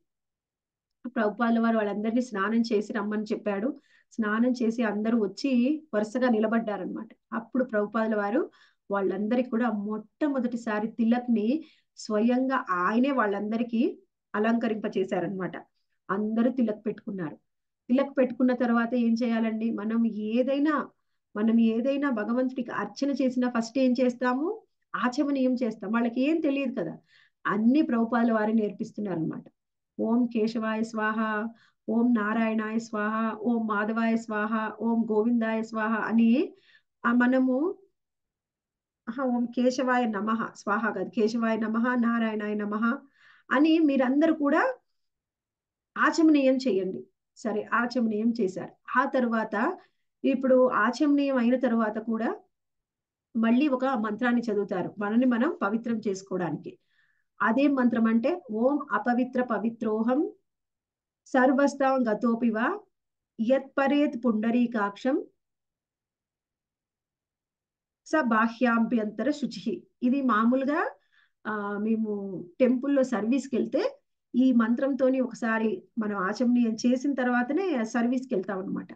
ప్రభుపాల వారు వాళ్ళందరినీ స్నానం చేసి రమ్మని చెప్పాడు స్నానం చేసి అందరూ వచ్చి వరుసగా నిలబడ్డారనమాట అప్పుడు ప్రభుపాదుల వారు వాళ్ళందరికీ కూడా మొట్టమొదటిసారి తిలక్ని స్వయంగా ఆయనే వాళ్ళందరికీ అలంకరింప చేశారనమాట అందరూ తిలక్ పెట్టుకున్నారు తిలక్ పెట్టుకున్న తర్వాత ఏం చేయాలండి మనం ఏదైనా మనం ఏదైనా భగవంతుడికి అర్చన చేసినా ఫస్ట్ ఏం చేస్తాము ఆచమనీయం చేస్తాం వాళ్ళకి ఏం తెలియదు కదా అన్ని ప్రభుపాదుల వారు నేర్పిస్తున్నారు అనమాట ఓం కేశవాయ స్వాహ ఓం నారాయణాయ స్వాహ ఓం మాధవాయ స్వాహ ఓం గోవిందాయ స్వాహ అని మనము ఓం కేశవాయ నమ స్వాహ కాదు కేశవాయ నమ నారాయణాయ నమ అని మీరందరూ కూడా ఆచమనీయం చేయండి సరే ఆచమనీయం చేశారు ఆ తర్వాత ఇప్పుడు ఆచమనీయం అయిన తర్వాత కూడా మళ్ళీ ఒక మంత్రాన్ని చదువుతారు మనని మనం పవిత్రం చేసుకోవడానికి అదేం మంత్రం అంటే ఓం అపవిత్ర పవిత్రోహం సర్వస్థం గతోపివ యత్పరేత్ పుండరీకాక్షం స బాహ్యాంభ్యంతర శుచి ఇది మామూలుగా ఆ మేము టెంపుల్లో సర్వీస్కి వెళ్తే ఈ మంత్రంతోని ఒకసారి మనం ఆచమనీయం చేసిన తర్వాతనే సర్వీస్కి వెళ్తాం అనమాట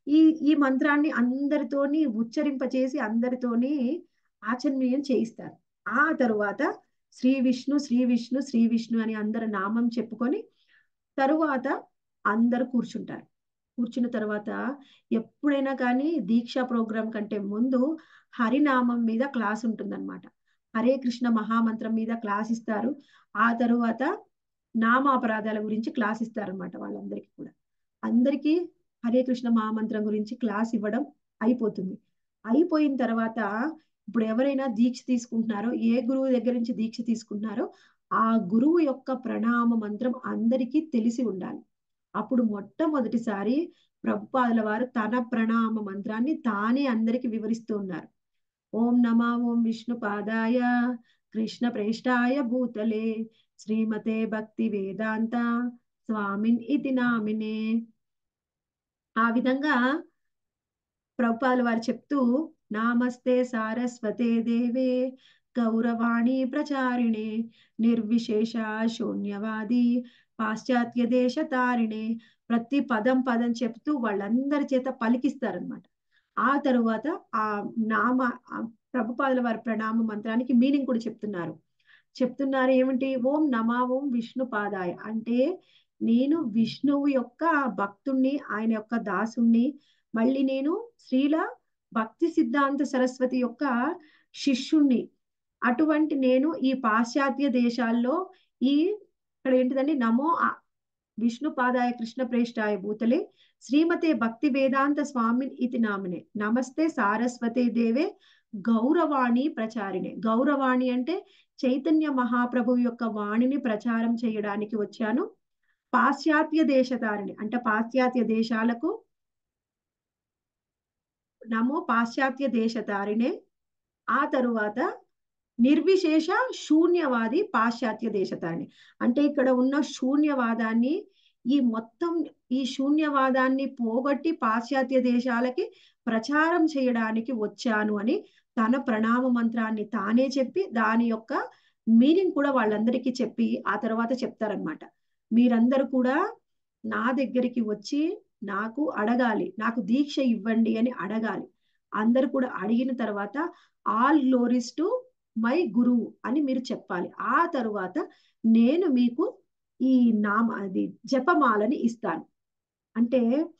ఈ ఈ మంత్రాన్ని అందరితోని ఉచ్చరింపచేసి అందరితోని ఆచరణీయం చేయిస్తారు ఆ తరువాత శ్రీ విష్ణు శ్రీ విష్ణు శ్రీ విష్ణు అని అందరు నామం చెప్పుకొని తరువాత అందరు కూర్చుంటారు కూర్చున్న తర్వాత ఎప్పుడైనా కానీ దీక్షా ప్రోగ్రాం కంటే ముందు హరినామం మీద క్లాస్ ఉంటుందన్నమాట హరే కృష్ణ మహామంత్రం మీద క్లాస్ ఇస్తారు ఆ తరువాత నామాపరాధాల గురించి క్లాస్ ఇస్తారనమాట వాళ్ళందరికీ కూడా అందరికీ హరే కృష్ణ మహామంత్రం గురించి క్లాస్ ఇవ్వడం అయిపోతుంది అయిపోయిన తర్వాత ఇప్పుడు ఎవరైనా దీక్ష తీసుకుంటున్నారో ఏ గురువు దగ్గర నుంచి దీక్ష తీసుకుంటున్నారో ఆ గురువు యొక్క ప్రణామ మంత్రం అందరికీ తెలిసి ఉండాలి అప్పుడు మొట్టమొదటిసారి ప్రభుపాదుల వారు తన ప్రణామ మంత్రాన్ని తానే అందరికి వివరిస్తూ ఉన్నారు ఓం నమా ఓం విష్ణు పాదాయ కృష్ణ ప్రేష్టాయ భూతలే శ్రీమతే భక్తి వేదాంత స్వామిన్ ఇది నామినే ఆ విధంగా ప్రభుపాదుల వారు చెప్తూ నామస్తే సారస్వతే దేవే గౌరవాణి ప్రచారిణే నిర్విశేష శూన్యవాది పాశ్చాత్య దేశ తారిణే ప్రతి పదం పదం చెప్తూ వాళ్ళందరి చేత పలికిస్తారనమాట ఆ తరువాత ఆ నామ ప్రభుపాదుల వారి ప్రణామ మంత్రానికి మీనింగ్ కూడా చెప్తున్నారు చెప్తున్నారు ఏమిటి ఓం నమా ఓం విష్ణు పాదాయ అంటే నేను విష్ణువు యొక్క భక్తుణ్ణి ఆయన యొక్క దాసుణ్ణి మళ్ళీ నేను శ్రీల భక్తి సిద్ధాంత సరస్వతి యొక్క శిష్యుణ్ణి అటువంటి నేను ఈ పాశ్చాత్య దేశాల్లో ఈ ఇక్కడ ఏంటిదండి నమో విష్ణు పాదాయ కృష్ణ ప్రేష్టాయ భూతలే శ్రీమతే భక్తి వేదాంత స్వామి ఇది నామనే నమస్తే సారస్వతే దేవే గౌరవాణి ప్రచారిణే గౌరవాణి అంటే చైతన్య మహాప్రభు యొక్క వాణిని ప్రచారం చేయడానికి వచ్చాను పాశ్చాత్య దేశతారిణి అంటే పాశ్చాత్య దేశాలకు నమో పాశ్చాత్య దేశతారిణే ఆ తరువాత నిర్విశేష శూన్యవాది పాశ్చాత్య దేశతారిణి అంటే ఇక్కడ ఉన్న శూన్యవాదాన్ని ఈ మొత్తం ఈ శూన్యవాదాన్ని పోగొట్టి పాశ్చాత్య దేశాలకి ప్రచారం చేయడానికి వచ్చాను అని తన ప్రణామ మంత్రాన్ని తానే చెప్పి దాని యొక్క మీనింగ్ కూడా వాళ్ళందరికీ చెప్పి ఆ తర్వాత చెప్తారనమాట మీరందరూ కూడా నా దగ్గరికి వచ్చి నాకు అడగాలి నాకు దీక్ష ఇవ్వండి అని అడగాలి అందరు కూడా అడిగిన తర్వాత ఆల్ గ్లోరీస్ టు మై గురువు అని మీరు చెప్పాలి ఆ తరువాత నేను మీకు ఈ నామ అది జపమాలని ఇస్తాను అంటే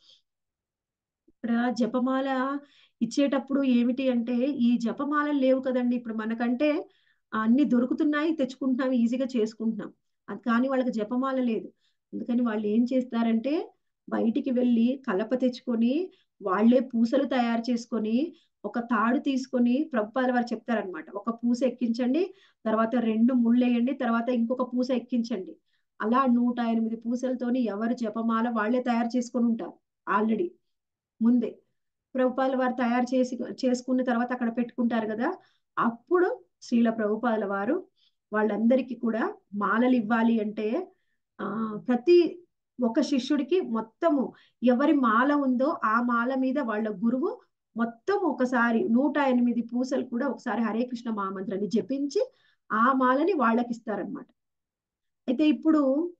ఇక్కడ జపమాల ఇచ్చేటప్పుడు ఏమిటి అంటే ఈ జపమాలలు లేవు కదండి ఇప్పుడు మనకంటే అన్ని దొరుకుతున్నాయి తెచ్చుకుంటున్నాం ఈజీగా చేసుకుంటున్నాం అది కానీ వాళ్ళకి జపమాల లేదు అందుకని వాళ్ళు ఏం చేస్తారంటే బయటికి వెళ్ళి కలప తెచ్చుకొని వాళ్లే పూసలు తయారు చేసుకొని ఒక తాడు తీసుకొని ప్రభుపాల వారు చెప్తారనమాట ఒక పూస ఎక్కించండి తర్వాత రెండు ముళ్ళేయండి తర్వాత ఇంకొక పూస ఎక్కించండి అలా నూట ఎనిమిది పూసలతోని ఎవరు జపమాల వాళ్లే తయారు చేసుకొని ఉంటారు ఆల్రెడీ ముందే ప్రభుపాల వారు తయారు చేసి చేసుకున్న తర్వాత అక్కడ పెట్టుకుంటారు కదా అప్పుడు శ్రీల ప్రభుపాల వారు వాళ్ళందరికీ కూడా మాలలు ఇవ్వాలి అంటే ఆ ప్రతి ఒక శిష్యుడికి మొత్తము ఎవరి మాల ఉందో ఆ మాల మీద వాళ్ళ గురువు మొత్తం ఒకసారి నూట ఎనిమిది పూసలు కూడా ఒకసారి హరే కృష్ణ మహామంత్రాన్ని జపించి ఆ మాలని వాళ్ళకి ఇస్తారనమాట అయితే ఇప్పుడు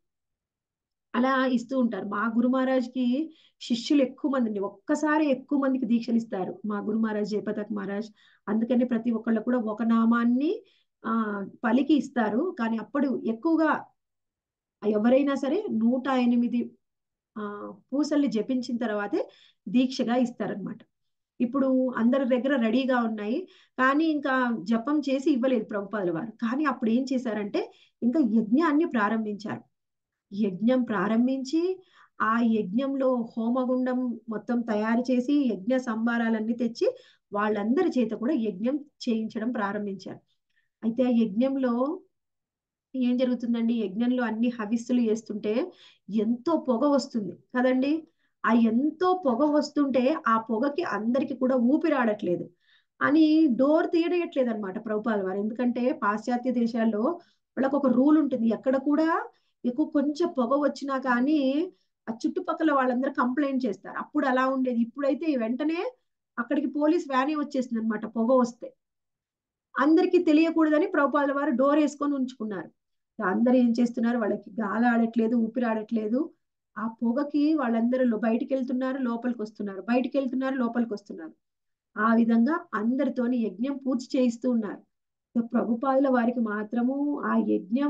అలా ఇస్తూ ఉంటారు మా గురు మహారాజ్కి శిష్యులు ఎక్కువ మంది ఒక్కసారి ఎక్కువ మందికి దీక్షలు ఇస్తారు మా గురు మహారాజ్ జయపతక్ మహారాజ్ అందుకని ప్రతి ఒక్కళ్ళు కూడా ఒక నామాన్ని ఆ పలికి ఇస్తారు కానీ అప్పుడు ఎక్కువగా ఎవరైనా సరే నూట ఎనిమిది ఆ పూసల్ని జపించిన తర్వాతే దీక్షగా ఇస్తారనమాట ఇప్పుడు అందరి దగ్గర రెడీగా ఉన్నాయి కానీ ఇంకా జపం చేసి ఇవ్వలేదు ప్రభుపాదుల వారు కానీ అప్పుడు ఏం చేశారంటే ఇంకా యజ్ఞాన్ని ప్రారంభించారు యజ్ఞం ప్రారంభించి ఆ యజ్ఞంలో హోమగుండం మొత్తం తయారు చేసి యజ్ఞ సంభారాలన్నీ తెచ్చి వాళ్ళందరి చేత కూడా యజ్ఞం చేయించడం ప్రారంభించారు అయితే ఆ యజ్ఞంలో ఏం జరుగుతుందండి యజ్ఞంలో అన్ని హవిస్సులు వేస్తుంటే ఎంతో పొగ వస్తుంది కదండి ఆ ఎంతో పొగ వస్తుంటే ఆ పొగకి అందరికి కూడా ఊపిరాడట్లేదు అని డోర్ తీయడట్లేదు అనమాట ప్రభుపాల వారు ఎందుకంటే పాశ్చాత్య దేశాల్లో వాళ్ళకు ఒక రూల్ ఉంటుంది ఎక్కడ కూడా ఎక్కువ కొంచెం పొగ వచ్చినా కానీ ఆ చుట్టుపక్కల వాళ్ళందరూ కంప్లైంట్ చేస్తారు అప్పుడు అలా ఉండేది ఇప్పుడైతే వెంటనే అక్కడికి పోలీస్ వ్యానే వచ్చేసింది అనమాట పొగ వస్తే అందరికీ తెలియకూడదని ప్రభుపాల వారు డోర్ వేసుకొని ఉంచుకున్నారు అందరు ఏం చేస్తున్నారు వాళ్ళకి గాలి ఆడట్లేదు ఊపిరి ఆడట్లేదు ఆ పొగకి వాళ్ళందరూ లో- బయటికి వెళ్తున్నారు లోపలికి వస్తున్నారు బయటికి వెళ్తున్నారు లోపలికి వస్తున్నారు ఆ విధంగా అందరితోని యజ్ఞం పూర్తి చేయిస్తూ ఉన్నారు ఇక ప్రభుపాదుల వారికి మాత్రము ఆ యజ్ఞం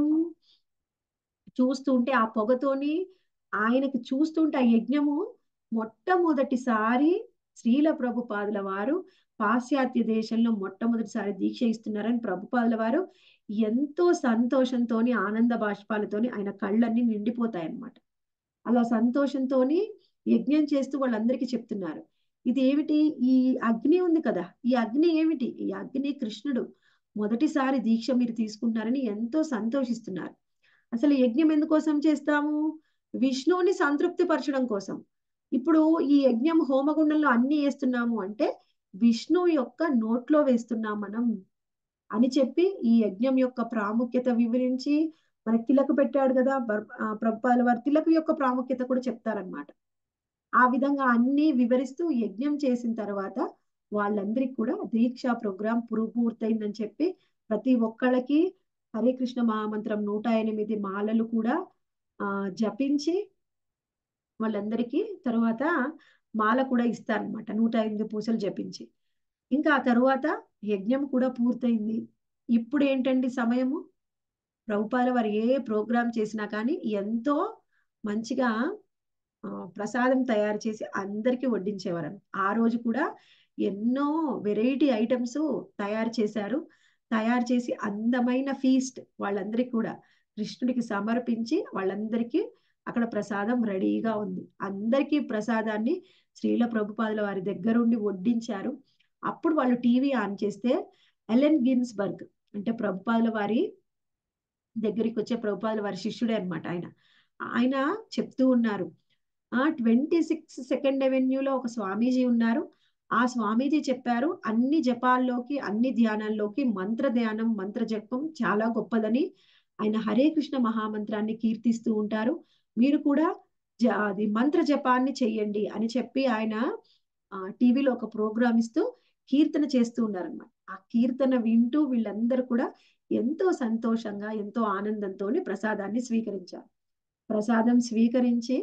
చూస్తూ ఉంటే ఆ పొగతోని ఆయనకి చూస్తుంటే ఆ యజ్ఞము మొట్టమొదటిసారి శ్రీల ప్రభుపాదుల వారు పాశ్చాత్య దేశంలో మొట్టమొదటిసారి దీక్ష ఇస్తున్నారని ప్రభుపాదుల వారు ఎంతో సంతోషంతోని ఆనంద బాష్పాలతోని ఆయన కళ్ళన్నీ నిండిపోతాయి అన్నమాట అలా సంతోషంతోని యజ్ఞం చేస్తూ వాళ్ళందరికీ చెప్తున్నారు ఇది ఏమిటి ఈ అగ్ని ఉంది కదా ఈ అగ్ని ఏమిటి ఈ అగ్ని కృష్ణుడు మొదటిసారి దీక్ష మీరు తీసుకుంటున్నారని ఎంతో సంతోషిస్తున్నారు అసలు యజ్ఞం ఎందుకోసం చేస్తాము విష్ణువుని సంతృప్తి పరచడం కోసం ఇప్పుడు ఈ యజ్ఞం హోమగుండంలో అన్ని వేస్తున్నాము అంటే విష్ణువు యొక్క నోట్లో వేస్తున్నాం మనం అని చెప్పి ఈ యజ్ఞం యొక్క ప్రాముఖ్యత వివరించి మనకి తిలక పెట్టాడు కదా బర్- ఆ ప్రభుపాదుల వారు తిలక యొక్క ప్రాముఖ్యత కూడా చెప్తారనమాట ఆ విధంగా అన్ని వివరిస్తూ యజ్ఞం చేసిన తర్వాత వాళ్ళందరికీ కూడా దీక్షా ప్రోగ్రాం పురు పూర్తయిందని చెప్పి ప్రతి ఒక్కళ్ళకి హరే కృష్ణ మహామంత్రం నూట ఎనిమిది మాలలు కూడా ఆ జపించి వాళ్ళందరికీ తర్వాత మాల కూడా ఇస్తారనమాట నూట ఎనిమిది పూసలు జపించి ఇంకా ఆ తరువాత యజ్ఞం కూడా పూర్తయింది ఇప్పుడు ఏంటండి సమయము ప్రభుపాల వారు ఏ ప్రోగ్రాం చేసినా కానీ ఎంతో మంచిగా ఆ, ప్రసాదం తయారు చేసి అందరికీ వడ్డించేవారు ఆ రోజు కూడా ఎన్నో వెరైటీ ఐటమ్స్ తయారు చేశారు తయారు చేసి అందమైన ఫీస్ట్ వాళ్ళందరికీ కూడా కృష్ణుడికి సమర్పించి వాళ్ళందరికీ అక్కడ ప్రసాదం రెడీగా ఉంది అందరికీ ప్రసాదాన్ని శ్రీల ప్రభుపాదుల వారి దగ్గరుండి వడ్డించారు అప్పుడు వాళ్ళు టీవీ ఆన్ చేస్తే ఎలెన్ గిన్స్బర్గ్ అంటే ప్రభుపాదుల వారి దగ్గరికి వచ్చే ప్రభుపాదుల వారి శిష్యుడే అన్నమాట ఆయన ఆయన చెప్తూ ఉన్నారు ఆ ట్వంటీ సిక్స్ సెకండ్ అవెన్యూలో ఒక స్వామీజీ ఉన్నారు ఆ స్వామీజీ చెప్పారు అన్ని జపాల్లోకి అన్ని ధ్యానాల్లోకి మంత్ర ధ్యానం మంత్ర జపం చాలా గొప్పదని ఆయన హరే కృష్ణ మహామంత్రాన్ని కీర్తిస్తూ ఉంటారు మీరు కూడా జ- అది మంత్ర జపాన్ని చెయ్యండి అని చెప్పి ఆయన ఆ, టీవీలో ఒక ప్రోగ్రామ్ ఇస్తూ కీర్తన చేస్తూ ఉన్నారన్నమాట ఆ కీర్తన వింటూ వీళ్ళందరూ కూడా ఎంతో సంతోషంగా ఎంతో ఆనందంతో ప్రసాదాన్ని స్వీకరించారు ప్రసాదం స్వీకరించి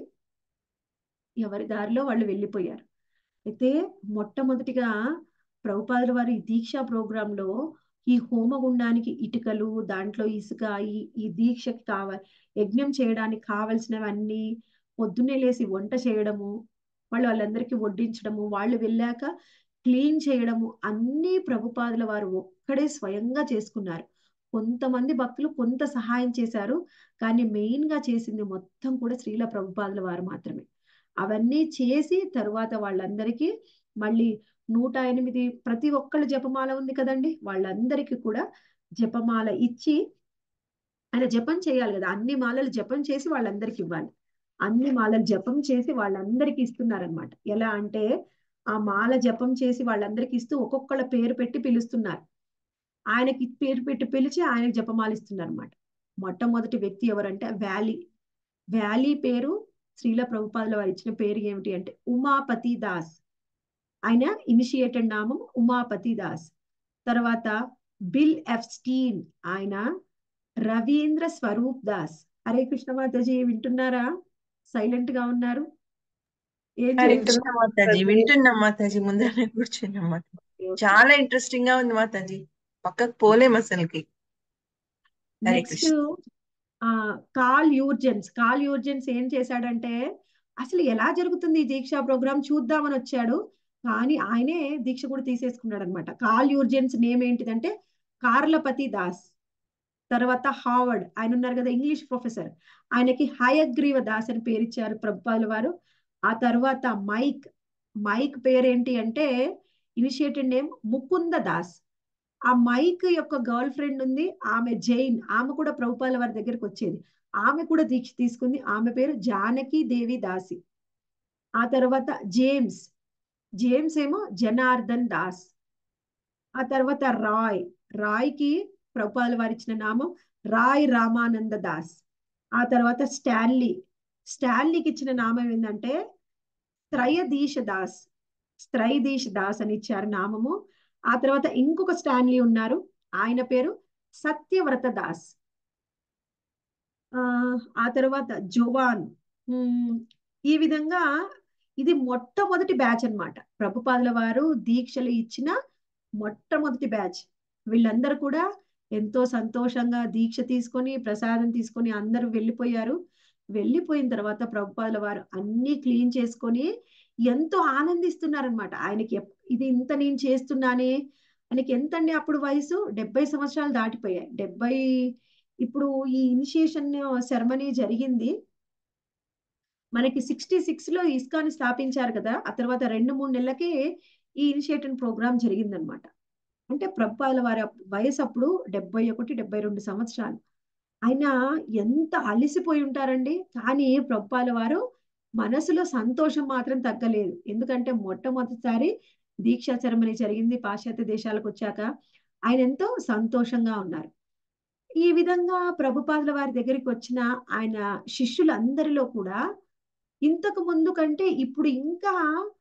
ఎవరి దారిలో వాళ్ళు వెళ్ళిపోయారు అయితే మొట్టమొదటిగా ప్రభుపాదుల వారి ఈ దీక్షా ప్రోగ్రాంలో ఈ హోమగుండానికి ఇటుకలు దాంట్లో ఇసుక ఈ ఈ దీక్షకి కావాలి యజ్ఞం చేయడానికి కావలసినవన్నీ పొద్దున్నే లేసి వంట చేయడము వాళ్ళు వాళ్ళందరికీ వడ్డించడము వాళ్ళు వెళ్ళాక క్లీన్ చేయడము అన్నీ ప్రభుపాదుల వారు ఒక్కడే స్వయంగా చేసుకున్నారు కొంతమంది భక్తులు కొంత సహాయం చేశారు కానీ మెయిన్ గా చేసింది మొత్తం కూడా శ్రీల ప్రభుపాదుల వారు మాత్రమే అవన్నీ చేసి తరువాత వాళ్ళందరికీ మళ్ళీ నూట ఎనిమిది ప్రతి ఒక్కళ్ళ జపమాల ఉంది కదండి వాళ్ళందరికీ కూడా జపమాల ఇచ్చి ఆయన జపం చేయాలి కదా అన్ని మాలలు జపం చేసి వాళ్ళందరికీ ఇవ్వాలి అన్ని మాలలు జపం చేసి వాళ్ళందరికీ ఇస్తున్నారనమాట ఎలా అంటే ఆ మాల జపం చేసి వాళ్ళందరికీ ఇస్తూ ఒక్కొక్కళ్ళ పేరు పెట్టి పిలుస్తున్నారు ఆయనకి పేరు పెట్టి పిలిచి ఆయనకి జపమాల ఇస్తున్నారు అనమాట మొట్టమొదటి వ్యక్తి ఎవరంటే వ్యాలీ వ్యాలీ పేరు శ్రీల ప్రభుపాదుల వారు ఇచ్చిన పేరు ఏమిటి అంటే ఉమాపతి దాస్ ఆయన ఇనిషియేటెడ్ నామం ఉమాపతి దాస్ తర్వాత బిల్ ఎఫ్ స్టీన్ ఆయన రవీంద్ర స్వరూప్ దాస్ హరే కృష్ణ మాతాజీ వింటున్నారా సైలెంట్ గా ఉన్నారు ఏం హరే చేస్తున్నారు కృష్ణ మాతాజీ వింటున్నాం మాతాజీ ముందరనే కూర్చున్నాం మాతాజీ చాలా ఇంట్రెస్టింగ్ గా ఉంది మాతాజీ పక్కకు పోలేం అసలుకి హరే నెక్స్ట్ కృష్ణ ఆ కాల్ యూర్జెన్స్ కాల్ యూర్జెన్స్ ఏం చేశాడంటే అసలు ఎలా జరుగుతుంది ఈ దీక్షా ప్రోగ్రామ్ చూద్దామని వచ్చాడు కానీ ఆయనే దీక్ష కూడా తీసేసుకున్నాడు అనమాట కాల్ యూర్జెన్స్ నేమ్ ఏంటిదంటే కార్లపతి దాస్ తర్వాత హావర్డ్ ఆయన ఉన్నారు కదా ఇంగ్లీష్ ప్రొఫెసర్ ఆయనకి హయగ్రీవ దాస్ అని పేరు ఇచ్చారు ప్రభుపాదుల వారు ఆ తర్వాత మైక్ మైక్ పేరేంటి అంటే ఇనిషియేటెడ్ నేమ్ ముకుంద దాస్ ఆ మైక్ యొక్క గర్ల్ ఫ్రెండ్ ఉంది ఆమె జైన్ ఆమె కూడా ప్రభుపాల వారి దగ్గరికి వచ్చేది ఆమె కూడా దీక్ష తీసుకుంది ఆమె పేరు జానకి దేవి దాసి ఆ తర్వాత జేమ్స్ జేమ్స్ ఏమో జనార్దన్ దాస్ ఆ తర్వాత రాయ్ రాయ్కి ప్రభుపాల వారు ఇచ్చిన నామం రాయ్ రామానంద దాస్ ఆ తర్వాత స్టాన్లీ స్టాన్లీకి ఇచ్చిన నామం ఏంటంటే త్రయదీశ దాస్ త్రైదీశ్ దాస్ అని ఇచ్చారు నామము ఆ తర్వాత ఇంకొక స్టాన్లీ ఉన్నారు ఆయన పేరు సత్యవ్రత దాస్ ఆ ఆ తర్వాత జోవాన్ ఉమ్, ఈ విధంగా ఇది మొట్టమొదటి బ్యాచ్ అన్నమాట ప్రభుపాదుల వారు దీక్షలు ఇచ్చిన మొట్టమొదటి బ్యాచ్ వీళ్ళందరూ కూడా ఎంతో సంతోషంగా దీక్ష తీసుకొని ప్రసాదం తీసుకొని అందరూ వెళ్ళిపోయారు వెళ్ళిపోయిన తర్వాత ప్రభుపాదుల వారు అన్ని క్లీన్ చేసుకొని ఎంతో ఆనందిస్తున్నారనమాట ఆయనకి ఎప్- ఇది ఇంత నేను చేస్తున్నానే ఆయనకి ఎంత అండి అప్పుడు వయసు డెబ్బై సంవత్సరాలు దాటిపోయాయి డెబ్బై ఇప్పుడు ఈ ఇనిషియేషన్ సెరమనీ జరిగింది మనకి సిక్స్టీ సిక్స్ లో ఇస్కాన్ స్థాపించారు కదా ఆ తర్వాత రెండు మూడు నెలలకే ఈ ఇనిషియేటివ్ ప్రోగ్రామ్ జరిగిందనమాట అంటే ప్రభుపాదుల వారి అప్- వయసు అప్పుడు డెబ్బై ఒకటి డెబ్బై రెండు సంవత్సరాలు ఆయన ఎంత అలసిపోయి ఉంటారండి కానీ ప్రభుపాల వారు మనసులో సంతోషం మాత్రం తగ్గలేదు ఎందుకంటే మొట్టమొదటిసారి దీక్షా సెరమనీ జరిగింది పాశ్చాత్య దేశాలకు వచ్చాక ఆయన ఎంతో సంతోషంగా ఉన్నారు ఈ విధంగా ప్రభుపాదుల వారి దగ్గరికి వచ్చిన ఆయన శిష్యులందరిలో కూడా ఇంతకు ముందు కంటే ఇప్పుడు ఇంకా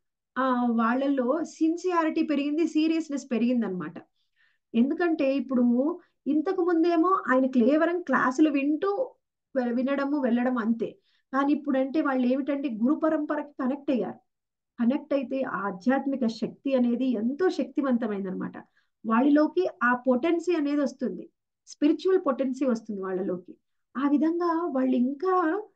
ఆ వాళ్ళల్లో సిన్సియారిటీ పెరిగింది సీరియస్నెస్ పెరిగింది అనమాట ఎందుకంటే ఇప్పుడు ఇంతకు ముందేమో ఆయన కేవలం క్లాసులు వింటూ వె- వినడము వెళ్ళడం అంతే కానీ ఇప్పుడు అంటే వాళ్ళు ఏమిటంటే గురు పరంపరకి కనెక్ట్ అయ్యారు కనెక్ట్ అయితే ఆ ఆధ్యాత్మిక శక్తి అనేది ఎంతో శక్తివంతమైందనమాట వాళ్ళలోకి ఆ పొటెన్సీ అనేది వస్తుంది స్పిరిచువల్ పొటెన్సీ వస్తుంది వాళ్ళలోకి ఆ విధంగా వాళ్ళు ఇంకా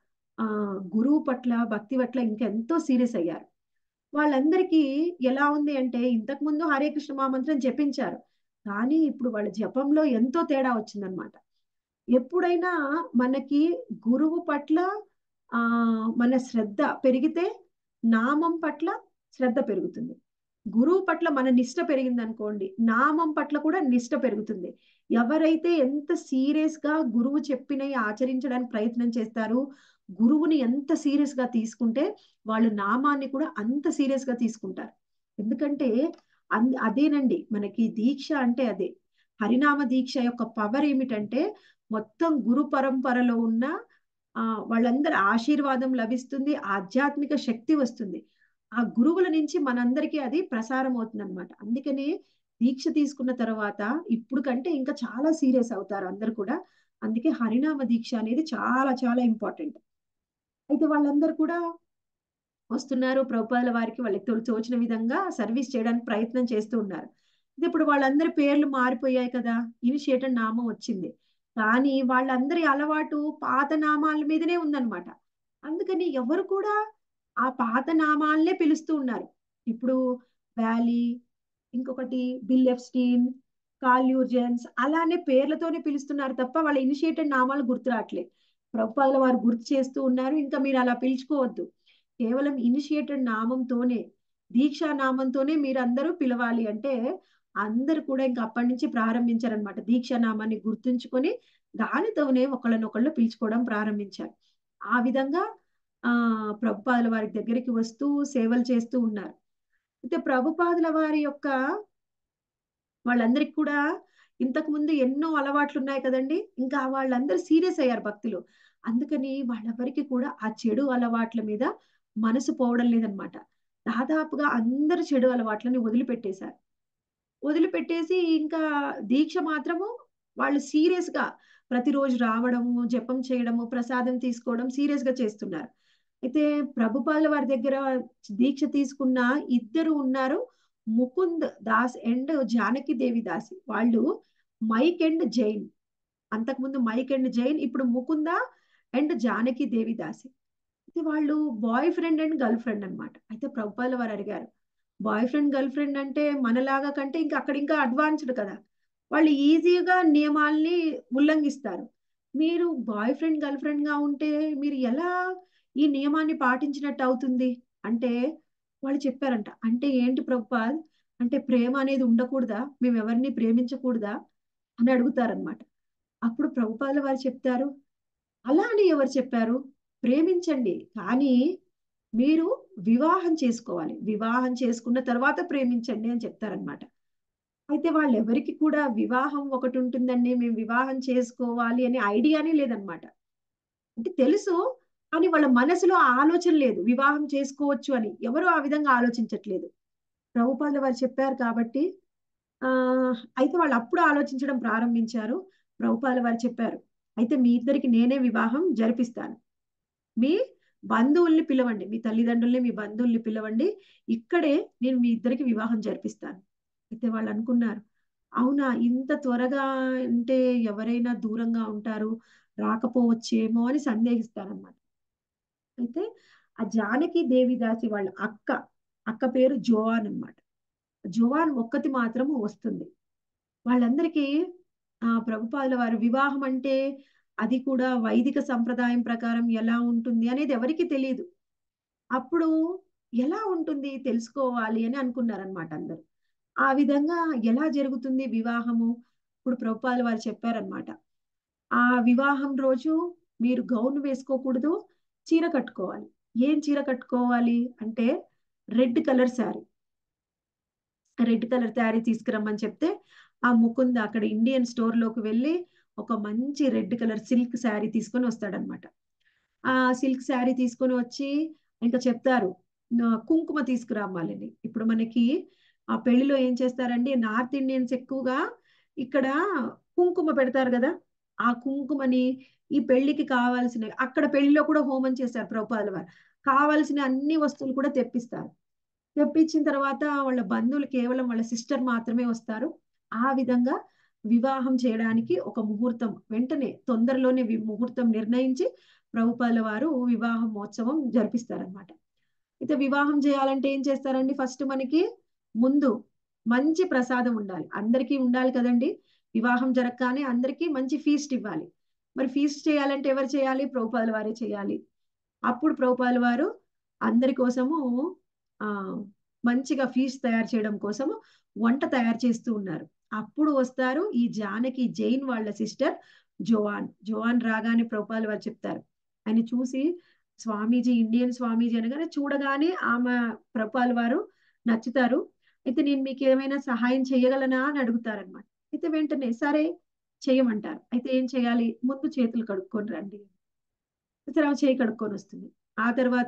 ఆ గురువు పట్ల భక్తి పట్ల ఇంకా ఎంతో సీరియస్ అయ్యారు వాళ్ళందరికీ ఎలా ఉంది అంటే ఇంతకు ముందు హరే కృష్ణ మహామంత్రం జపించారు కానీ ఇప్పుడు వాళ్ళ జపంలో ఎంతో తేడా వచ్చిందనమాట ఎప్పుడైనా మనకి గురువు పట్ల ఆ మన శ్రద్ధ పెరిగితే నామం పట్ల శ్రద్ధ పెరుగుతుంది గురువు పట్ల మన నిష్ట పెరిగింది అనుకోండి నామం పట్ల కూడా నిష్ట పెరుగుతుంది ఎవరైతే ఎంత సీరియస్ గా గురువు చెప్పినవి ఆచరించడానికి ప్రయత్నం చేస్తారు గురువుని ఎంత సీరియస్ గా తీసుకుంటే వాళ్ళు నామాన్ని కూడా అంత సీరియస్ గా తీసుకుంటారు ఎందుకంటే అన్- అదేనండి మనకి దీక్ష అంటే అదే హరినామ దీక్ష యొక్క పవర్ ఏమిటంటే మొత్తం గురు పరంపరలో ఉన్న ఆ వాళ్ళందరి ఆశీర్వాదం లభిస్తుంది ఆధ్యాత్మిక శక్తి వస్తుంది ఆ గురువుల నుంచి మనందరికీ అది ప్రసారం అవుతుంది అనమాట అందుకనే దీక్ష తీసుకున్న తర్వాత ఇప్పుడు కంటే ఇంకా చాలా సీరియస్ అవుతారు అందరు కూడా అందుకే హరినామ దీక్ష అనేది చాలా చాలా ఇంపార్టెంట్ అయితే వాళ్ళందరూ కూడా వస్తున్నారు ప్రభుపాదుల వారికి వాళ్ళకి తోచి తోచిన విధంగా సర్వీస్ చేయడానికి ప్రయత్నం చేస్తూ ఉన్నారు ఇది ఇప్పుడు వాళ్ళందరి పేర్లు మారిపోయాయి కదా ఇనిషియేటర్ నామం వచ్చింది కానీ వాళ్ళందరి అలవాటు పాత నామాల మీదనే ఉందన్నమాట అందుకని ఎవరు కూడా ఆ పాత నామాలనే పిలుస్తూ ఉన్నారు ఇప్పుడు వ్యాలీ ఇంకొకటి బిల్ ఎఫ్స్టీన్ కాల్యూర్జెన్స్ అలానే పేర్లతోనే పిలుస్తున్నారు తప్ప వాళ్ళ ఇనిషియేటెడ్ నామాలు గుర్తు రావట్లేదు ప్రభుపాదుల వారు గుర్తు చేస్తూ ఉన్నారు ఇంకా మీరు అలా పిలుచుకోవద్దు కేవలం ఇనిషియేటెడ్ నామంతోనే దీక్షా నామంతోనే మీరు అందరూ పిలవాలి అంటే అందరు కూడా ఇంకా అప్పటి నుంచి ప్రారంభించారనమాట దీక్షా నామాన్ని గుర్తుంచుకొని దానితోనే ఒకళ్ళనొకళ్ళు పిలుచుకోవడం ప్రారంభించారు ఆ విధంగా ఆ ప్రభుపాదుల వారి దగ్గరికి వస్తూ సేవలు చేస్తూ ఉన్నారు అయితే ప్రభుపాదుల వారి యొక్క వాళ్ళందరికి కూడా ఇంతకు ముందు ఎన్నో అలవాట్లు ఉన్నాయి కదండి ఇంకా వాళ్ళందరూ సీరియస్ అయ్యారు భక్తులు అందుకని వాళ్ళెవరికి కూడా ఆ చెడు అలవాట్ల మీద మనసు పోవడం లేదనమాట దాదాపుగా అందరు చెడు అలవాట్లని వదిలిపెట్టేశారు వదిలిపెట్టేసి ఇంకా దీక్ష మాత్రము వాళ్ళు సీరియస్ గా ప్రతిరోజు రావడము జపం చేయడము ప్రసాదం తీసుకోవడం సీరియస్ గా చేస్తున్నారు అయితే ప్రభుపాదుల వారి దగ్గర దీక్ష తీసుకున్న ఇద్దరు ఉన్నారు ముకుంద్ దాస్ అండ్ జానకి దేవి దాసి వాళ్ళు మైక్ అండ్ జైన్ అంతకుముందు మైక్ అండ్ జైన్ ఇప్పుడు ముకుంద అండ్ జానకి దేవి దాసి అయితే వాళ్ళు boyfriend and girlfriend అనమాట అయితే ప్రభుపాదుల వారు అడిగారు బాయ్ ఫ్రెండ్ గర్ల్ ఫ్రెండ్ అంటే మనలాగా కంటే ఇంకా అక్కడ ఇంకా అడ్వాన్స్డ్ కదా వాళ్ళు ఈజీగా నియమాల్ని ఉల్లంఘిస్తారు మీరు బాయ్ ఫ్రెండ్ గర్ల్ ఫ్రెండ్ గా ఉంటే మీరు ఎలా ఈ నియమాన్ని పాటించినట్టు అవుతుంది అంటే వాళ్ళు చెప్పారంట అంటే ఏంటి ప్రభుపాద్ అంటే ప్రేమ అనేది ఉండకూడదా మేము ఎవరిని ప్రేమించకూడదా అని అడుగుతారనమాట అప్పుడు ప్రభుపాదుల వారు చెప్తారు అలా అని ఎవరు చెప్పారు ప్రేమించండి కానీ మీరు వివాహం చేసుకోవాలి వివాహం చేసుకున్న తర్వాత ప్రేమించండి అని చెప్తారనమాట అయితే వాళ్ళు ఎవరికి కూడా వివాహం ఒకటి ఉంటుందండి మేము వివాహం చేసుకోవాలి అనే ఐడియానే లేదనమాట అంటే తెలుసు కానీ వాళ్ళ మనసులో ఆ ఆలోచన లేదు వివాహం చేసుకోవచ్చు అని ఎవరు ఆ విధంగా ఆలోచించట్లేదు ప్రభుపాదుల వారు చెప్పారు కాబట్టి ఆ అయితే వాళ్ళు అప్పుడు ఆలోచించడం ప్రారంభించారు ప్రభుపాదుల వారు చెప్పారు అయితే మీ ఇద్దరికి నేనే వివాహం జరిపిస్తాను మీ బంధువుల్ని పిలవండి మీ తల్లిదండ్రుల్ని మీ బంధువుల్ని పిలవండి ఇక్కడే నేను మీ ఇద్దరికి వివాహం జరిపిస్తాను అయితే వాళ్ళు అనుకున్నారు అవునా ఇంత త్వరగా అంటే ఎవరైనా దూరంగా ఉంటారు రాకపోవచ్చేమో అని సందేహిస్తారనమాట అయితే ఆ జానకి దేవిదాసి వాళ్ళ అక్క అక్క పేరు జోవాన్ అన్నమాట జోవాన్ ఒక్కతి మాత్రము వస్తుంది వాళ్ళందరికీ ఆ ప్రభుపాదుల వారి వివాహం అంటే అది కూడా వైదిక సంప్రదాయం ప్రకారం ఎలా ఉంటుంది అనేది ఎవరికి తెలియదు అప్పుడు ఎలా ఉంటుంది తెలుసుకోవాలి అని అనుకున్నారనమాట అందరు ఆ విధంగా ఎలా జరుగుతుంది వివాహము ఇప్పుడు ప్రభుపాదుల వారు చెప్పారనమాట ఆ వివాహం రోజు మీరు గౌన్ వేసుకోకూడదు చీర కట్టుకోవాలి ఏం చీర కట్టుకోవాలి అంటే red colour sari red colour sari తీసుకురమ్మని చెప్తే ఆ ముకుంద అక్కడ ఇండియన్ స్టోర్ లోకి వెళ్ళి ఒక మంచి రెడ్ కలర్ సిల్క్ శారీ తీసుకొని వస్తాడనమాట ఆ సిల్క్ శారీ తీసుకొని వచ్చి ఇంకా చెప్తారు "నా- కుంకుమ తీసుకురావాలని ఇప్పుడు మనకి ఆ పెళ్లిలో ఏం చేస్తారండి నార్త్ ఇండియన్స్ ఎక్కువగా ఇక్కడ కుంకుమ పెడతారు కదా ఆ కుంకుమని ఈ పెళ్లికి కావాల్సిన అక్కడ పెళ్లిలో కూడా హోమం చేస్తారు ప్రభుపాదుల వారు కావాల్సిన అన్ని వస్తువులు కూడా తెప్పిస్తారు తెప్పించిన తర్వాత వాళ్ళ బంధువులు కేవలం వాళ్ళ సిస్టర్ మాత్రమే వస్తారు ఆ విధంగా వివాహం చేయడానికి ఒక ముహూర్తం వెంటనే తొందరలోనే వి- ముహూర్తం నిర్ణయించి ప్రభుపాదుల వారు వివాహ మహోత్సవం జరిపిస్తారనమాట అయితే వివాహం చేయాలంటే ఏం చేస్తారండి ఫస్ట్ మనకి ముందు మంచి ప్రసాదం ఉండాలి అందరికీ ఉండాలి కదండి వివాహం జరగగానే అందరికీ మంచి ఫీస్ట్ ఇవ్వాలి మరి ఫీస్ట్ చేయాలంటే ఎవరు చేయాలి ప్రభుపాదుల వారే చేయాలి అప్పుడు ప్రభుపాదుల వారు అందరి కోసము ఆ మంచిగా ఫీస్ట్ తయారు చేయడం కోసము వంట తయారు చేస్తూ ఉన్నారు అప్పుడు వస్తారు ఈ జానకి జైన్ వాళ్ళ సిస్టర్ జోవాన్ జోవాన్ రాగానే ప్రభుపాదుల వారు చెప్తారు ఆయన చూసి స్వామీజీ ఇండియన్ స్వామీజీ అనగానే చూడగానే ఆమె ప్రభుపాదుల వారు నచ్చుతారు అయితే నేను మీకు ఏమైనా సహాయం చేయగలనా అని అడుగుతారనమాట అయితే వెంటనే సరే చేయమంటారు అయితే ఏం చేయాలి ముందు చేతులు కడుక్కొని రండి సరే ఆమె చేయి కడుక్కొని వస్తుంది ఆ తర్వాత